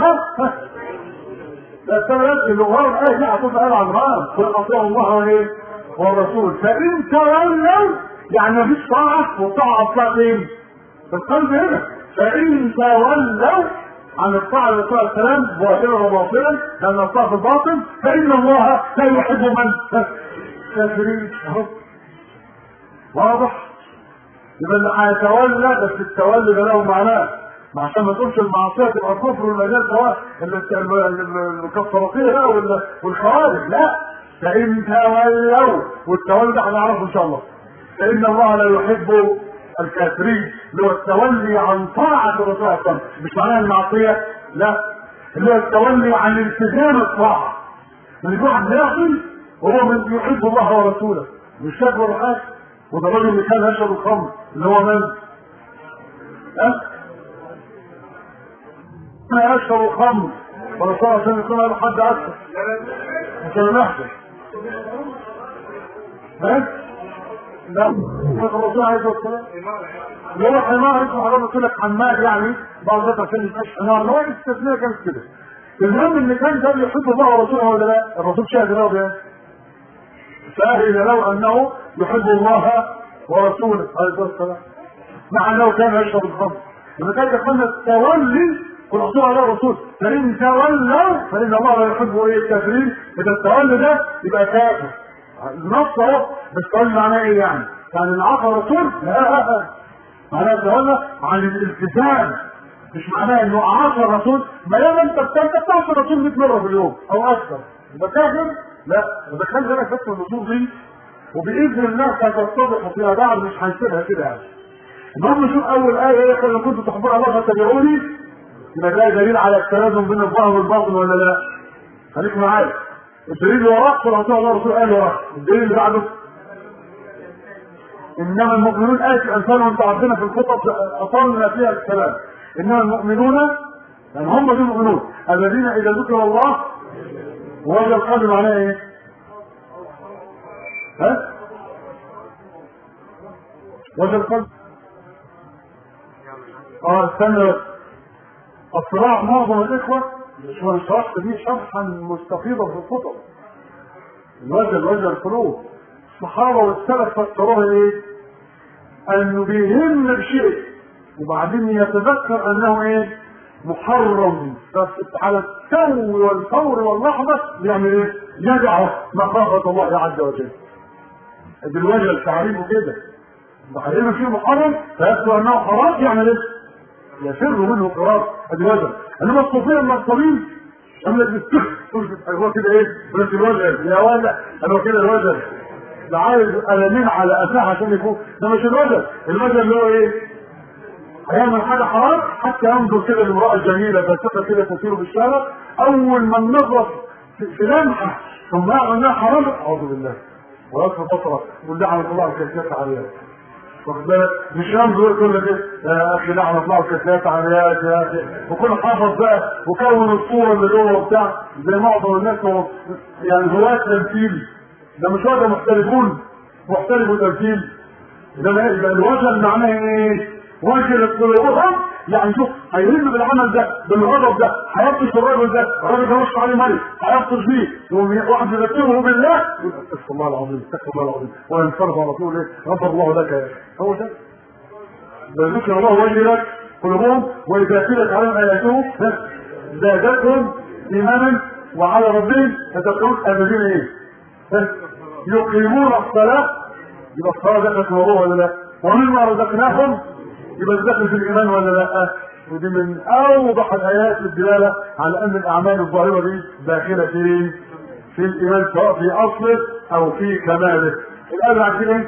لا السنة اللي وراها الايه دي هتبقى قال عمران قل اطيعوا الله وايه؟ والرسول فان تولوا يعني مفيش طاعه والطاعه اصلها فين؟ في القلب هنا فان تولوا عن الطاعة للرسول عليه السلام ظاهرا وباطنا لأن الطاعة في الباطن فإن الله لا يحب من كافرين أهو واضح يبقى اللي هيتولى بس التولي ده له معناه ما عشان ما تقولش المعصيه تبقى كفر والمجال سواء الكفاراتيه بقى والخوارج لا فان تولوا والتولي ده هنعرفه ان شاء الله فان الله لا يحب الكافرين اللي هو التولي عن طاعه الرسول صلى الله عليه وسلم مش معناها المعصيه لا اللي هو التولي عن التزام الطاعه اللي واحد يعصي وهو من يحب الله ورسوله مش شاكر حاجه وده الراجل اللي كان يشرب الخمر اللي هو من؟ أه؟ انا اشرب الخمر والرسول عشان يكون له حد اكثر عشان نحضر بس لا الرسول عليه الصلاه اللي هو حمار اسمه حرام قلت لك حماد يعني بعض الناس عشان يبقاش حمار اللي هو الاستثناء كان كده المهم ان كان ده يحب الله ورسوله ولا لا؟ الرسول شاهد راضي يعني فأهل له أنه يحب الله ورسوله عليه الصلاة والسلام مع أنه كان يشرب الخمر لما كان يقول التولي والرسول عليه الرسول فإن تولوا فإن الله لا يحب إيه الكافرين إذا التولي ده يبقى كافر النص أهو بس تولي معناه إيه يعني؟ يعني اللي عصى الرسول؟ لا معناه تولى عن الالتزام مش معناه انه عصى الرسول ما دام انت بتعصي الرسول 100 مره في اليوم او اكثر يبقى كافر لا ده خلي بالك بس النصوص دي وباذن الله ستتضح فيما بعد مش هنسيبها كده يعني المهم شوف اول ايه هي قل كنتم تحبون الله فاتبعوني يبقى ده دليل على التلازم بين الظاهر والباطن ولا لا؟ خليك معايا الدليل اللي وراك قل اطيعوا الله ورسوله قال وراك الدليل اللي بعده انما المؤمنون ايه الانسان وانت عندنا في الخطب اطلنا فيها الكلام انما المؤمنون يعني هم دول المؤمنون الذين اذا ذكر الله وجد القلب معناه ايه؟ ها؟ وجد القلب اه استنى بس الصراع معظم الاخوه مش انا شرحت دي شرحا مستفيضا في الخطب الوجه وجه القلوب الصحابه والسلف فسروها ايه؟ انه بيهم بشيء وبعدين يتذكر انه ايه؟ محرم بس على التو والفور واللحظه بيعمل ايه؟ يدعو مخافه الله عز وجل. ادي الوجه التعريف كده. بعدين فيه محرم فيبدو انه حرام يعمل ايه؟ يفر منه قرار ادي وجه. انما الصوفيه النصابين عمل لك بالسخ هو كده ايه؟ بس الوجه يا ولد انا كده الوجه ده عايز قلمين على قفاه عشان يكون ده مش الوجه الوجه اللي هو ايه؟ هيعمل حاجه حرام حتى ينظر كده لامراه جميله فلسفه كده تسير بالشارع اول ما النظر في لمحه ثم يعمل انها حرام اعوذ بالله ويصف بصره يقول لعنه الله الكاسيات عليها واخد بالك مش ينظر كل ده يا اخي لعنه الله الكاسيات عليها يا اخي وكل حافظ بقى وكون الصوره اللي جوه وبتاع زي معظم الناس هو يعني هواة تمثيل ده مش وجه محترفون محترفوا تمثيل ده يبقى الوجه معناه ايه؟ وجه قلوبهم يعني شوف هيهم بالعمل ده بالغضب ده هيبطش الرجل ده الراجل ده وش عليه ملك هيبطش بيه واحد يذكره بالله استغفر الله العظيم استغفر الله العظيم وينصرف على طول ايه غفر الله لك يا هو ده ذكر الله وجهك قلوبهم واذا تلت عليهم اياته زادتهم ايمانا وعلى ربهم يتذكرون الذين ايه يقيمون الصلاه يبقى الصلاه دخلت موضوع ولا لا ومما رزقناهم يبقى داخل في الايمان ولا لا ودي من اوضح الايات الدلاله على ان الاعمال الظاهره دي داخله في في الايمان سواء في اصله او في كماله الان عارفين ايه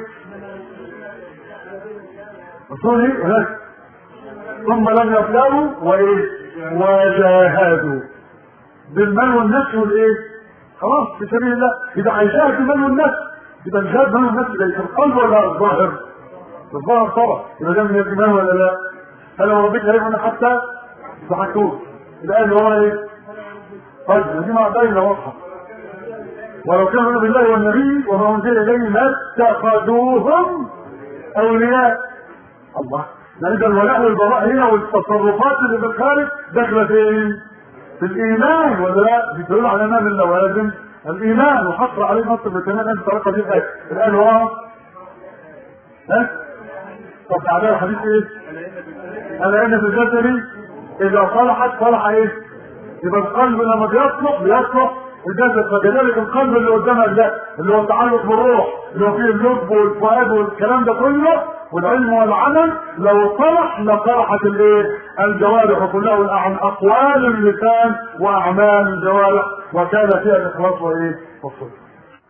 رسول هناك ثم لم يطلبوا وايه وجاهدوا بالمال والنفس والايه خلاص في سبيل الله اذا هيجاهد بالمال والنفس يبقى الجهاد بالمال والنفس ده في القلب ولا الظاهر الظاهر طبعا يبقى ده من الايمان ولا لا؟ هل هو ربك هيفهم حتى ضحكوه الآية اللي هو ايه؟ طيب دي مع باينة واضحة ولو كانوا بالله والنبي وما انزل اليه ما اتخذوهم اولياء الله يعني اذا الولاء والبراء هنا والتصرفات اللي في الخارج داخله فين؟ في الايمان ولا لا؟ بتدل على ما من لوازم الايمان وحصر عليه نص بالتمام انت طريقه دي الايه الان هو ها؟ طب تعالى الحديث ايه؟ الا ان في الجسد اذا صلحت صلح ايه؟ يبقى القلب لما بيصلح بيصلح الجسد فكذلك القلب اللي قدامك ده اللي هو التعلق بالروح اللي هو فيه اللب والفؤاد والكلام ده كله والعلم والعمل لو صلح لصلحت الايه؟ الجوارح كلها والأعمال اقوال اللسان واعمال الجوارح وكان فيها الاخلاص وايه؟ والصدق.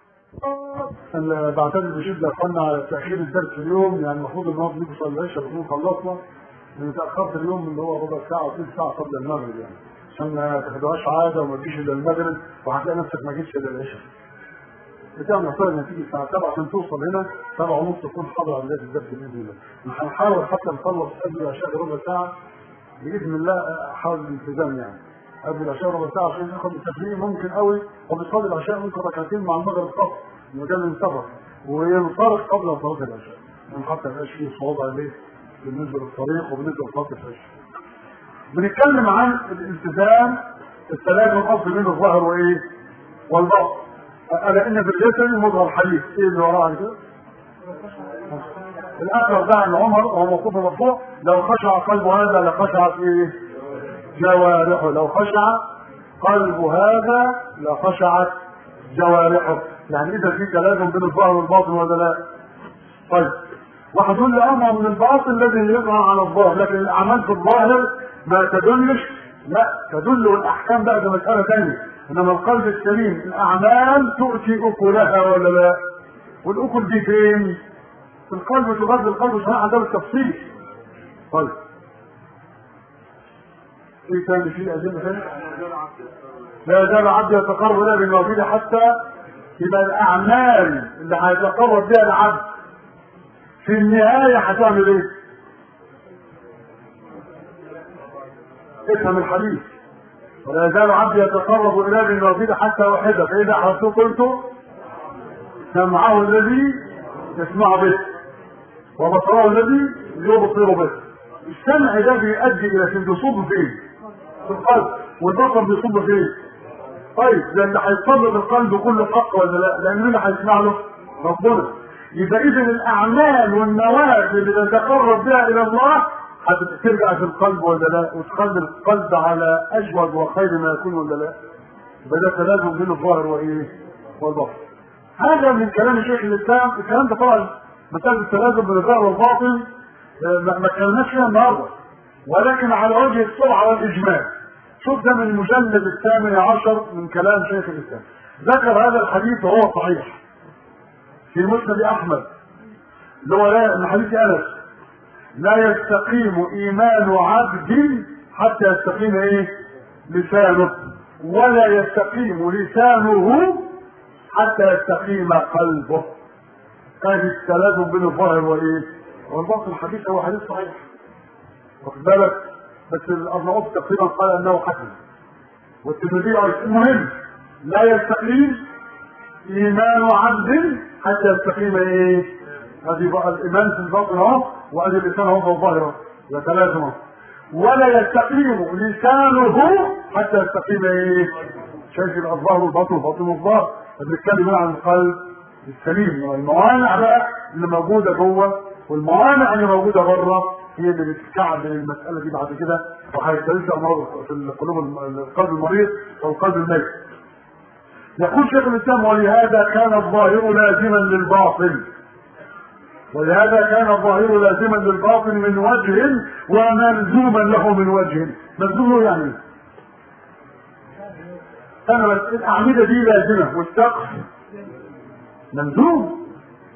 بعتذر بشده اخوانا على تاخير الدرس اليوم يعني المفروض ان هو بنوصل العشاء بنكون خلصنا لان تاخرت اليوم اللي هو ربع ساعه وثلث ساعه قبل المغرب يعني عشان ما تاخدوهاش عاده وما تجيش الا المغرب وهتلاقي نفسك ما جيتش الا العشاء. بتعمل حساب انك تيجي الساعه 7 عشان توصل هنا 7 ونص تكون حاضر على بدايه الدرس باذن الله. هنحاول حتى نخلص قبل العشاء بربع ساعه باذن الله احاول الالتزام يعني. قبل العشاء ربع ساعه عشان ناخد التسليم ممكن قوي وبتصلي العشاء ممكن ركعتين مع المغرب فقط مجال السفر وينصرف قبل صلاه العشاء. من حتى ما يبقاش فيه صعوبه عليه بالنسبه للطريق وبالنسبه لصلاه العشاء. بنتكلم عن الالتزام التلازم الاصلي بين الظاهر وايه؟ والباطن. الا ان في الجسد مظهر حديث ايه اللي وراه كده؟ الاثر ده عن عمر وهو موقوف مرفوع لو خشع قلب هذا لخشعت ايه؟ جوارحه لو خشع قلب هذا لخشعت جوارحه يعني اذا في تلازم بين الظاهر والباطن ولا لا؟ طيب واحد يقول لي امر من الباطن الذي يظهر على الظاهر لكن الاعمال في الظاهر ما تدلش لا تدل والاحكام بقى ده مساله ثانيه انما القلب السليم الاعمال تؤتي اكلها ولا لا؟ والاكل دي فين؟ في القلب تغذي القلب صناعه ده بالتفصيل طيب ايه تاني في ادله ثانيه؟ لا يزال عبد يتقرب الى بالموجود حتى يبقى الاعمال اللي هيتقرب بها العبد في النهايه هتعمل ايه؟ افهم الحديث ولا يزال عبدي يتقرب الي بالموجود حتى احبه فاذا احببته قلت سمعه الذي يسمع به وبصره الذي يبصر به السمع ده بيؤدي الى شيء بيصب فين؟ في القلب والبصر بيصب فين؟ طيب ده اللي هيصب في القلب كله حق ولا لا؟ لان مين اللي هيسمع له؟ ربنا يبقى اذا الاعمال والنوافل اللي نتقرب بها الى الله هترجع في القلب ولا لا؟ وتخلي القلب على اجود وخير ما يكون ولا لا؟ يبقى ده تلازم بين الظاهر وايه؟ والباطن. هذا من كلام شيخ الاسلام، الكلام ده طبعا مسألة التلازم بين الظاهر والباطن ما ما اتكلمناش فيها النهارده ولكن على وجه السرعه والاجمال. شوف ده من المجلد الثامن عشر من كلام شيخ الاسلام. ذكر هذا الحديث وهو صحيح. في مسند احمد اللي هو لا من حديث انس لا يستقيم ايمان عبد حتى يستقيم ايه لسانه ولا يستقيم لسانه حتى يستقيم قلبه هذه التلازم بين الظاهر وايه والباطن الحديث هو حديث صحيح واخد بالك بس الارناؤوط تقريبا قال انه حسن والترمذي المهم لا يستقيم ايمان عبد حتى يستقيم ايه هذه بقى الايمان في الباطن اهو وادي اللسان اهو في الظاهر اهو يتلازم اهو ولا يستقيم لسانه حتى يستقيم ايه شايف يبقى الظاهر والباطن والباطن والظاهر بنتكلم هنا عن القلب السليم الموانع بقى اللي موجوده جوه والموانع اللي موجوده بره هي اللي بتكعب المساله دي بعد كده وهيختلف امراض في القلوب القلب المريض او القلب الميت يقول شيخ الاسلام ولهذا كان الظاهر لازما للباطن ولهذا كان الظاهر لازما للباطن من وجه وملزوما له من وجه ملزوم له يعني انا بس الاعمده دي لازمه والسقف ملزوم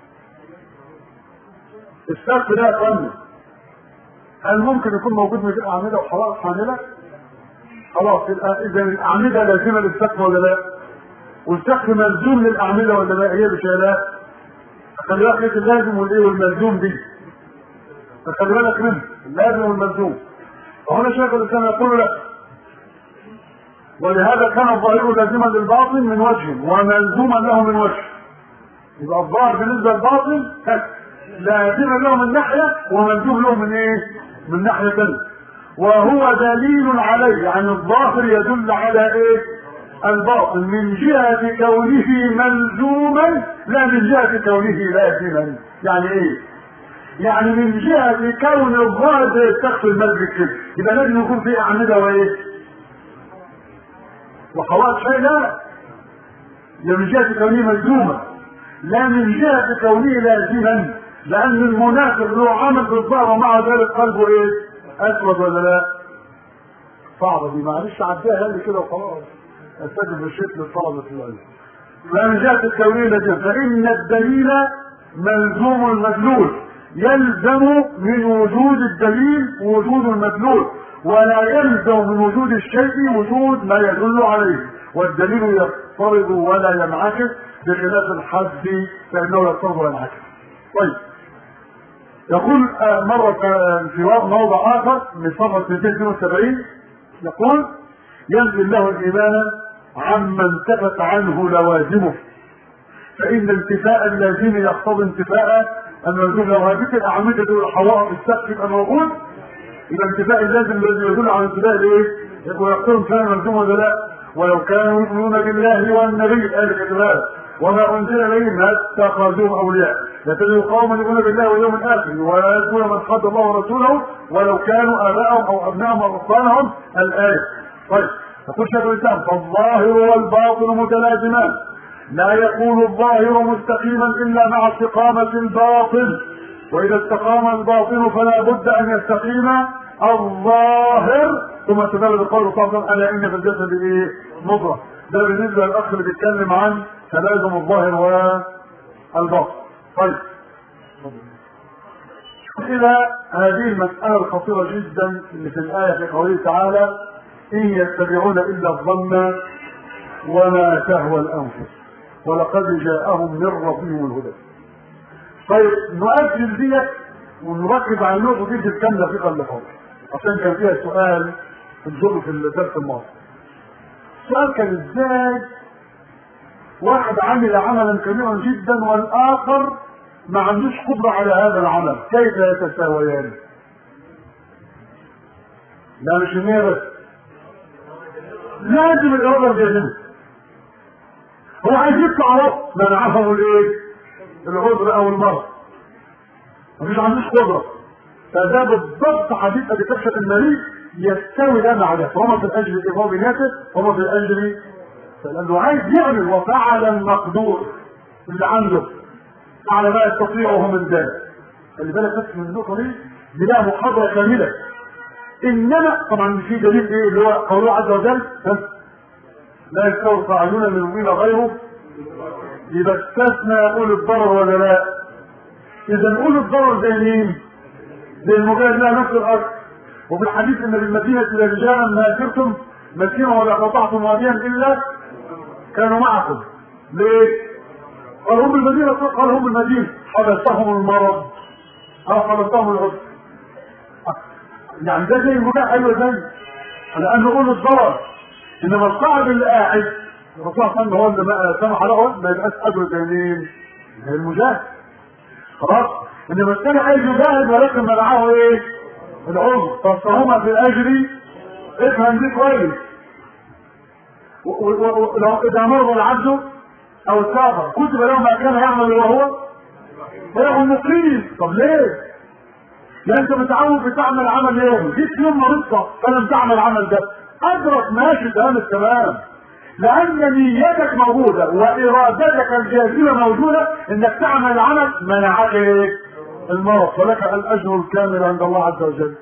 السقف ده فن هل ممكن يكون موجود من الاعمده وخلاص حامله؟ خلاص اذا الاعمده لازمه للسقف ولا لا؟ والسقف ملزوم للاعمده ولا لا؟ هي بشيلات خلي بالك اللازم والايه والملزوم دي فخلي بالك منه اللازم والملزوم وهنا شيخ الاسلام يقول لك ولهذا كان الظاهر لازما للباطن من وجه وملزوما له من وجه يبقى الظاهر بالنسبه للباطن لازما له من ناحيه وملزوم له من ايه؟ من ناحيه ثانيه وهو دليل عليه يعني الظاهر يدل على ايه؟ الباطن من جهة كونه ملزوما لا من جهة كونه لازما يعني ايه يعني من جهة كون الظاهر زي السقف المسجد كده يبقى لازم يكون في أعمدة وإيه؟ وحوائط شيء لا ده من جهة كونه ملزوما لا من جهة كونه لازما لأن المنافق له عمل بالظاهر ومع ذلك قلبه إيه؟ أسود ولا لا؟ صعبة دي معلش عديها لي كده وخلاص استجب الشيخ لطلبة العلم فمن جهة الكونية لازم فإن الدليل ملزوم المدلول يلزم من وجود الدليل وجود المدلول ولا يلزم من وجود الشيء وجود ما يدل عليه والدليل يضطرد ولا ينعكس بخلاف الحد فإنه يضطرد وينعكس طيب يقول مرة في موضع آخر من صفحة 272 يقول ينزل له الإيمان عمن ثبت عنه لوازمه فإن انتفاء اللازم يقتضي انتفاء الملزوم لو هذه الأعمدة دول حوائط السقف يبقى موجود يبقى انتفاء اللازم الذي يدل على انتفاء الايه؟ يبقى يقتضي انتفاء الملزوم ولا لا؟ ولو كانوا يؤمنون بالله والنبي قال كذلك وما انزل اليهم ما اتخذوهم اولياء لتجد قوما يؤمنون بالله واليوم الاخر ولا يذكرون من حد الله ورسوله ولو كانوا اباءهم او ابنائهم او اخوانهم الايه طيب يقول شيخ الاسلام فالظاهر والباطن متلازمان لا يكون الظاهر مستقيما الا مع استقامه الباطن واذا استقام الباطن فلا بد ان يستقيم الظاهر ثم استدل بقول صلى الله عليه وسلم الا ان في الجسد ايه مضغه ده بالنسبه للاخ اللي بيتكلم عن تلازم الظاهر والباطن طيب إلى هذه المسألة الخطيرة جدا اللي في الآية في قوله تعالى إن يتبعون إلا الظن وما تهوى الأنفس ولقد جاءهم من ربهم الهدى. طيب نؤجل ديت ونركز على النقطة دي في الكام دقيقة اللي فاتت عشان كان فيها سؤال في الجزء في الدرس الماضي. السؤال كان ازاي واحد عمل عملا كبيرا جدا والآخر ما عندوش قدرة على هذا العمل كيف يتساويان لا مش النية بس لازم الإرادة الجاهزة هو عايز يطلع اهو منعه الايه؟ العذر او المرض مفيش عندوش قدرة فده بالضبط حديث ابي كبشة المريض يستوي ده مع ده وما في الاجر اضافي ناتج وما في الاجر لانه عايز يعمل وفعل المقدور اللي عنده على ما يستطيعه من ذلك خلي بالك بس من النقطه دي دي لها محاضره كامله انما طبعا في دليل ايه اللي هو قوله عز وجل لا يستوي الفاعلون من المؤمنين غيره يبقى استثنى اولي الضرر ولا لا؟ اذا اولي الضرر زي مين؟ زي المجاهد لها نفس الاصل وفي الحديث ان بالمدينه رجالا ما سرتم مسيرا ولا قطعتم واديا الا كانوا معكم ليه؟ قال هم المدينة قال هم المدينة حبسهم المرض أو حبسهم العسر يعني ده زي المجاهد أيوه زي لأنه يقول الضرر إنما الصاحب اللي قاعد الرسول صلى الله عليه وسلم هو اللي ما سمح له ما يبقاش أجر زي مين؟ زي المجاهد خلاص إنما الثاني عايز يجاهد ولكن منعه إيه؟ العذر فصهما في الأجر افهم دي كويس ولو إذا مرض العبد او سافر كتب له ما كان يعمل وهو وهو مقيم طب ليه؟ لان انت متعود بتعمل عمل يومي جيت يوم مرضت فلم تعمل العمل ده ادرك ماشي تمام التمام لان نيتك موجوده وارادتك الجازمه موجوده انك تعمل العمل منعك ايه؟ المرض فلك الاجر الكامل عند الله عز وجل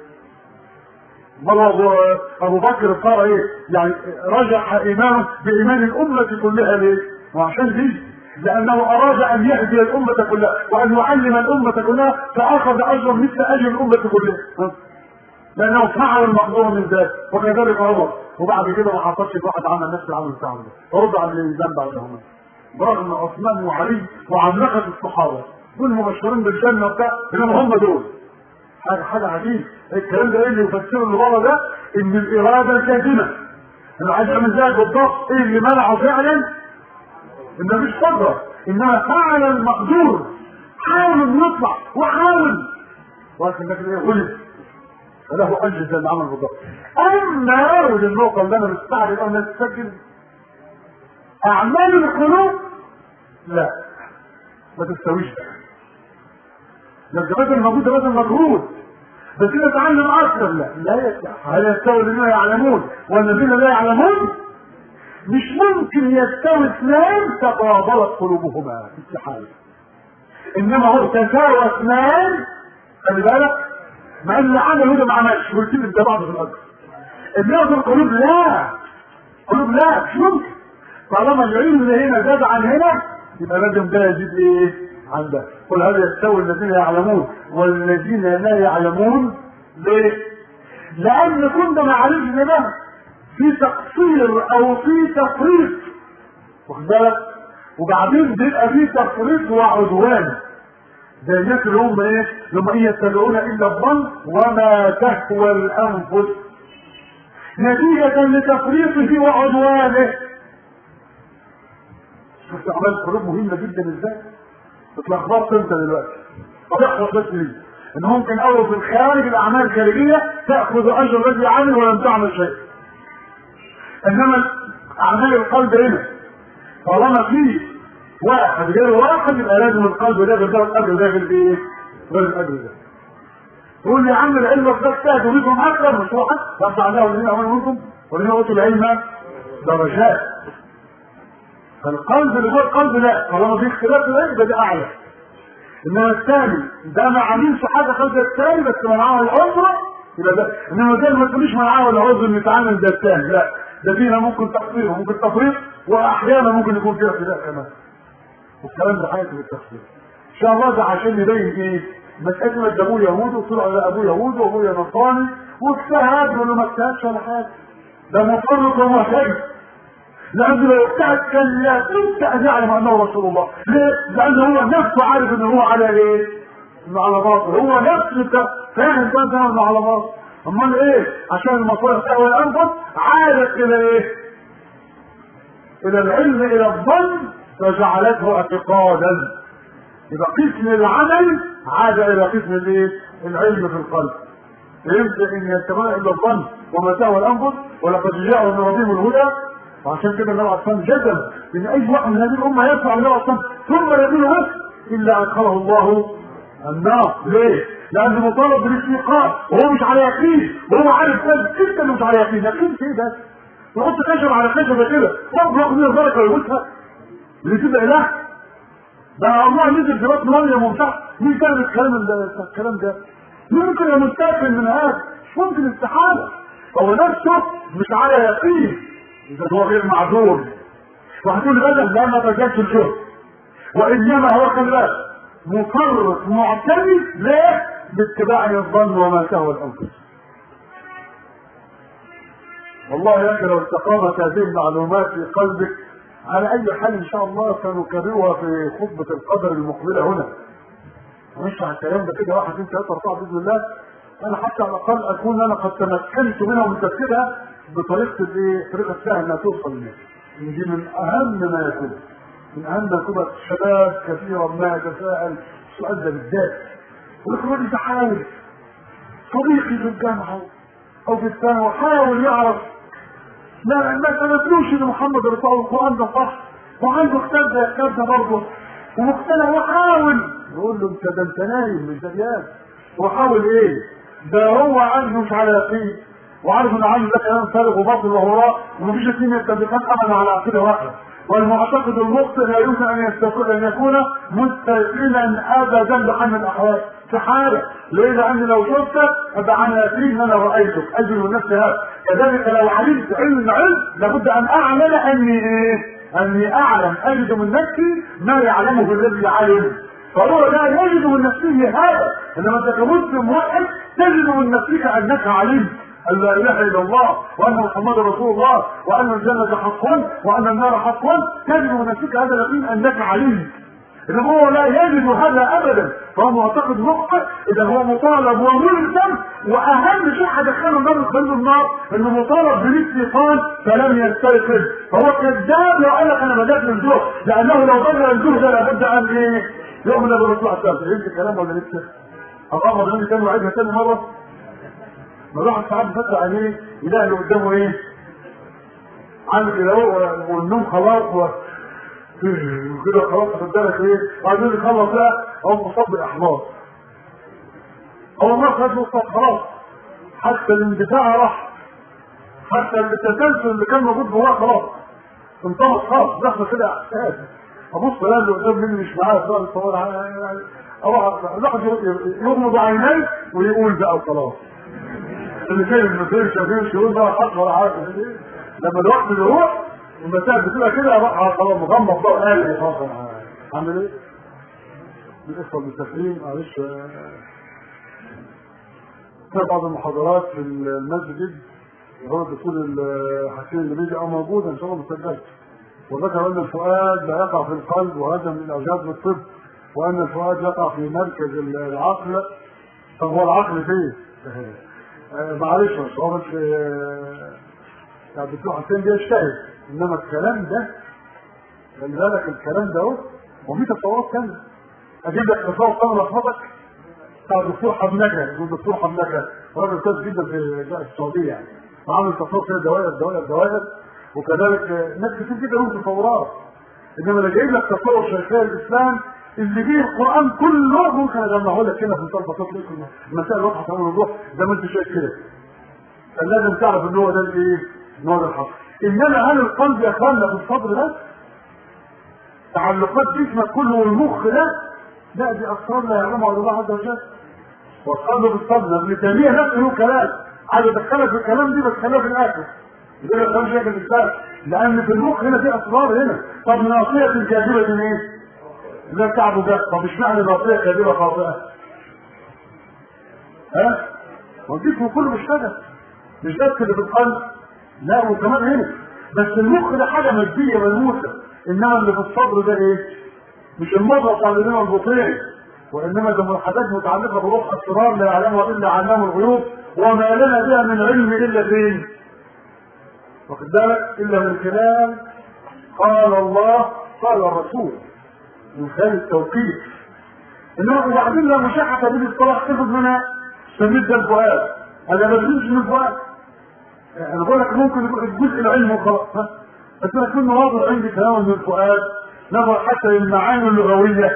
بل ابو بكر صار ايه؟ يعني رجح ايمانه بايمان الامه كلها ليه؟ وعشان دي لانه اراد ان يهدي الامه كلها وان يعلم الامه كلها فاخذ اجر مثل اجر الامه كلها لانه فعل المقدور من ذلك وكذلك عمر وبعد كده ما حصلش واحد عمل نفس العمل بتاعه ده ورد على الانسان بعدهما برغم عثمان وعلي وعملقه الصحابه دول مبشرين بالجنه وبتاع انما هم دول حاجه حاجه عجيب الكلام ده ايه اللي يفسره اللي ورا ده ان الاراده الكاذبه انا عايز اعمل ذلك بالضبط ايه اللي منعه فعلا ان مفيش قدره انما فعل المقدور حاول انه يطلع وحاول ولكن لكن ايه غلب فله اجر زي ما عمل بالضبط اما ودي النقطه اللي انا مستعجل ان تسجل اعمال القلوب لا ما تستويش ده الجبات الموجوده مثلا مجهود بس كده اتعلم اكثر لا لا يستوي هل يستوي الذين يعلمون والذين لا يعلمون مش ممكن يستوي اثنان تقابلت قلوبهما في استحاله انما هو تساوى اثنان خلي بالك مع ان اللي عمله ده ما عملش قلت لي ده بعض في الاجر انما في القلوب لا قلوب لا مش ممكن طالما العلم اللي هنا زاد عن هنا يبقى لازم ده يزيد ايه عن ده قل هل يستوي الذين يعلمون والذين لا يعلمون ليه؟ لان كنا ما عرفش ده في تقصير او في تفريط واخد بالك وبعدين بيبقى في تفريط وعدوان زي الناس اللي هم ايه؟ اللي هم ايه يتبعون الا الظن وما تهوى الانفس نتيجة لتفريطه وعدوانه شفت اعمال القلوب مهمة جدا ازاي؟ اتلخبطت انت دلوقتي طب احفظ بس ليه؟ ان ممكن اول في الخارج الاعمال الخارجية تاخذ اجر الذي عمل ولم تعمل شيء انما اعمال القلب هنا طالما في واحد غير واحد يبقى لازم القلب ده غير ده والقلب ده غير ايه؟ غير القلب ده. تقول لي يا عم العلم ده اجتهد بكم اكثر مش واحد رفع الله الذين امنوا منكم والذين اوتوا العلم درجات. فالقلب اللي جوه القلب لا طالما في اختلاف العلم ده, ده اعلى. انما الثاني ده ما عاملش حاجه خلف الثاني بس منعه العذر يبقى ده انما ده ما تقوليش منعه العذر ان يتعامل ده الثاني لا ده فينا ممكن تقصير وممكن تفريط واحيانا ممكن يكون فيها اعتداء كمان والكلام ده حاجه بالتفصيل ان شاء الله ده عشان يبين ايه مسألة ما ابوه يهودي وطلع على ابوه يهودي وابوه نصراني واجتهد ولا ما اجتهدش ولا حاجه ده مفرط ومحتاج لأنه لو اجتهد كان لا بد أن يعلم أنه رسول الله ليه؟ لأنه هو نفسه عارف أنه هو على إيه؟ إنه على باطل هو نفسه فاهم كان إنه على باطل أمال إيه؟ عشان المصالح تهوى الأنفس عادت إلى إيه؟ إلى العلم إلى الظن فجعلته اعتقادا يبقى قسم العمل عاد الى قسم الايه؟ العلم في القلب. فهمت ان يتبع الا الظن وما تهوى الانفس ولقد جاء من ربهم الهدى وعشان كده النبي عليه الصلاه جزم ان اي واحد من هذه الامه يدفع النبي عليه الصلاه ثم يدين بس الا ادخله الله النار ليه؟ لانه مطالب بالاستيقاظ وهو مش على يقين وهو عارف بس انت اللي مش على يقين يقين في ايه بس؟ يحط خشب على خشبه كده برضه ياخد منها البركه ويموتها اللي تبقى اله ده الله نزل في بطن مريم وبتاع مين كان الكلام الكلام ده؟ ممكن يا مستقبل من هذا مش ممكن استحاله هو نفسه مش على يقين اذا هو غير معذور وهتقول لي بدل لا ما تجدش الشهر وانما هو خلي بالك مفرط معتمد ليه؟ باتباع الظن وما تهوى الانفس والله يا اخي لو استقامت هذه المعلومات في قلبك على اي حال ان شاء الله سنكررها في خطبه القدر المقبله هنا مش على الكلام ده كده واحد اثنين ثلاثه اربعه باذن الله انا حتى على الاقل اكون انا قد تمكنت منها ومن تفسيرها بطريقه الايه؟ طريقه سهله انها توصل للناس. دي من اهم ما يكون. من اهم ما يكون الشباب كثيرا ما يتساءل السؤال ده بالذات. يقول لك الراجل ده حاول صديقي في الجامعه او في الثانوي حاول يعرف لا ما تنسلوش ان محمد رسول القران ده صح وعنده كتاب زي الكتاب ده برضه ومقتنع وحاول يقول له انت ده انت نايم مش دريان وحاول ايه؟ ده هو عنده مش على يقين وعارف ان عنده ده كلام فارغ وباطل وهراء ومفيش اثنين يتفقان ابدا على عقيده واحده والمعتقد المخطئ لا يمكن ان يستقر ان يكون مستيقنا ابدا بحال الاحوال في حاله ليه لان لو شفتك ابقى عن يقين انا رايتك اجل من نفسي هذا كذلك لو علمت علم علم لابد ان اعمل اني ايه؟ اني اعلم اجد من نفسي ما يعلمه الذي علم فهو لا يجد من نفسه هذا انما انت كمسلم واحد تجد من نفسك انك علمت ان لا اله الا الله وان محمد رسول الله وان الجنه حق وان النار حق تجد من نفسك هذا اليقين انك علمت إذا هو لا يجد هذا أبدا فهو معتقد مخطئ إذا هو مطالب وملزم وأهم شيء هدخله النار يدخله النار إنه مطالب بالاستيقاظ فلم يستيقظ فهو كذاب لو قال لك أنا بدأت من الجوع لأنه لو بدأ الجوع ده لابد أن إيه يؤمن بالرسول عليه الصلاة والسلام فهمت الكلام ولا لسه؟ أغمض عيني تاني وأعيدها تاني مرة ما الواحد ساعات فتح عينيه يلاقي اللي قدامه إيه؟ عامل كده والنوم خلاص و... وكده خلاص خد بالك ايه عايزين يخلص بقى او مصاب بالاحماض هو ما خد مصاب خلاص حتى الاندفاع راح حتى التسلسل اللي كان موجود جواه خلاص انطلق خلاص دخل كده احساس ابص الاقي اللي قدام مني مش معايا سؤال الصور الواحد يغمض عينيه ويقول بقى وخلاص اللي كان ما فيش ما يقول بقى حق ولا عارف لما الوقت يروح المسائل بتبقى كده اروح خلاص مغمض بقى قال خلاص عامل ايه؟ الاخوه المسافرين معلش في بعض المحاضرات في المسجد هو الدكتور الحكيم اللي بيجي موجود ان شاء الله مسجل وذكر ان الفؤاد لا يقع في القلب وهذا من الاوجاز بالطب وان الفؤاد يقع في مركز العقل طب هو العقل فين؟ معلش بس هو بس يعني الدكتور حسين بيجتهد انما الكلام ده خلي بالك الكلام ده اهو وفي تصورات ثانيه اجيب لك تصور ثاني لخبطك بتاع الدكتور حمنكه الدكتور حمنكه راجل استاذ جدا في السعوديه يعني وعامل تصور كده دوائر دوائر دوائر وكذلك ناس كتير جدا لهم تصورات انما انا جايب لك تصور شيخي الاسلام اللي فيه القران كله ممكن اجمعه لك كده في مثال بسيط لكم المسائل واضحه تمام الوضوح زي ما انت شايف كده فلازم تعرف ان هو ده الايه؟ ان هو ده الحق انما هل القلب يخلى في الصدر ده تعلقات جسمك كله والمخ ده لا دي اسرار لا يعلمها الا الله عز وجل والقلب بالصدر ابن تيميه نفسه له كلام عايز ادخلك في الكلام دي بس خليها في الاخر يقول لك خمس شيء في الاسلام لان في المخ هنا في اسرار هنا طب ناصيه كاذبه ايه؟ لا تعب ده طب اشمعنى ناصيه كاذبه خاطئه؟ والجسم كله بيشتغل مش بس اللي في القلب لا وكمان هنا بس المخ ده حاجه ماديه ملموسه انما اللي في الصدر ده ايه؟ مش المضغه بتاع اليمين والبطين وانما ده حاجات متعلقه بروح اسرار لا يعلمها الا علام الغيوب وما لنا بها من علم الا فين؟ واخد بالك الا من خلال قال الله قال الرسول من خلال التوقيف انما وبعدين لو مشاحه بين الصلاه تاخد منها سميت ده الفؤاد انا ما بديش من الفؤاد انا بقول لك ممكن يكون الجزء العلمي وخلاص ها بس انا كنت ناظر عندي كلام من الفؤاد نظر حتى للمعاني اللغويه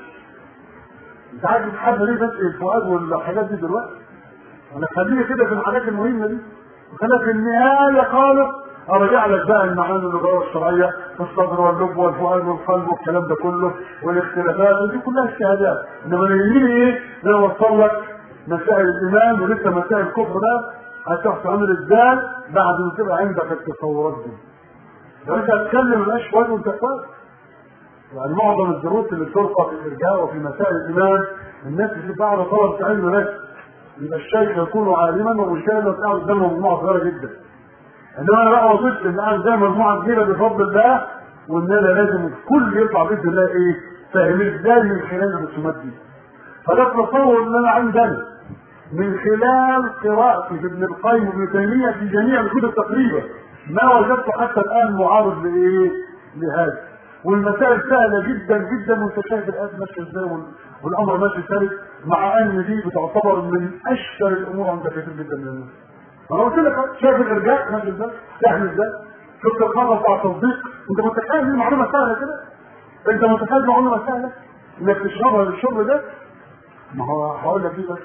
انت عارف بتحب ليه بس الفؤاد والحاجات دي دلوقتي انا خليني كده في الحاجات المهمه دي وخلينا في النهايه خالص ارجع لك بقى المعاني اللغويه الشرعيه في الصدر واللب والفؤاد والقلب والكلام ده كله والاختلافات دي كلها اجتهادات انما اللي يهمني ايه؟ ان انا اوصل لك مسائل الايمان ولسه مسائل الكفر ده هتعرف تعمل ازاي بعد ما تبقى عندك التصورات دي. لو انت هتتكلم مبقاش فاضي وانت فاضي. يعني معظم الدروس اللي بتلقى في الارجاء وفي مسائل الايمان الناس بتبقى على طلب علم بس يبقى الشيخ يكون عالما والمشكله لو قاعد قدام مجموعه صغيره جدا. انما انا بقى وظيفتي ان انا زي مجموعه كبيره بفضل الله وان انا لازم الكل يطلع باذن الله ايه؟ فاهم ازاي من خلال الرسومات دي. فده التصور اللي انا عندي من خلال قراءتي في ابن القيم وابن تيميه في جميع الكتب تقريبا ما وجدت حتى الان معارض لايه؟ لهذا. والمسائل سهله جدا جدا وانت شايف الان ماشيه ازاي والامر ماشي سلس مع ان دي بتعتبر من اشهر الامور عند كثير جدا من الناس. انا قلت لك شايف الارجاء ماشي ازاي؟ سهل ازاي؟ شفت الخبر بتاع التصديق انت متخيل دي معلومه سهله كده؟ انت متخيل معلومه سهله؟ انك تشربها للشرب ده؟ ما هو هقول لك ايه بس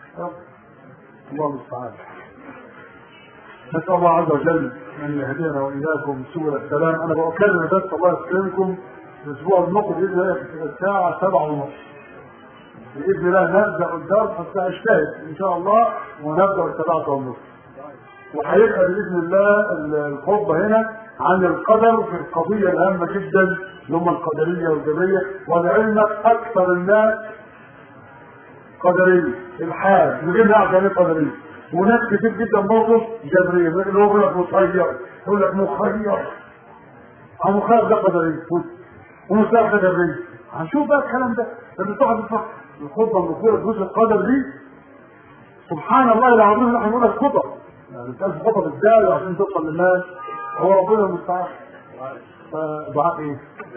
الله المستعان نسأل الله عز وجل أن يهدينا وإياكم سبل السلام أنا بأكرر بس الله يسلمكم الأسبوع المقبل بإذن الله في الساعة سبعة ونص بإذن الله نبدأ الدرس حتى أجتهد إن شاء الله ونبدأ السبعة ونص وهيبقى بإذن الله الخطبة هنا عن القدر في القضية الهامة جدا اللي هم القدرية والجبرية ولعلمك أكثر الناس قدرية الحال من غير نعرف يعني قدرية وناس كتير جدا برضه جبرية اللي هو يقول لك مسير يقول لك مخير أو مخير ده قدرية ومسير ده جبرية هنشوف بقى الكلام ده لما تقعد تفكر الخطبة المذكورة في جزء القدر دي سبحان الله العظيم اللي احنا بنقولها الخطب يعني انت الخطب ازاي عشان توصل للناس هو ربنا المستعان دعاء ايه؟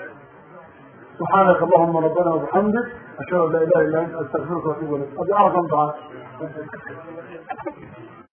سبحانك اللهم ربنا وبحمدك اشهد ان لا اله الا انت استغفرك واتوب اليك هذه اعظم دعاء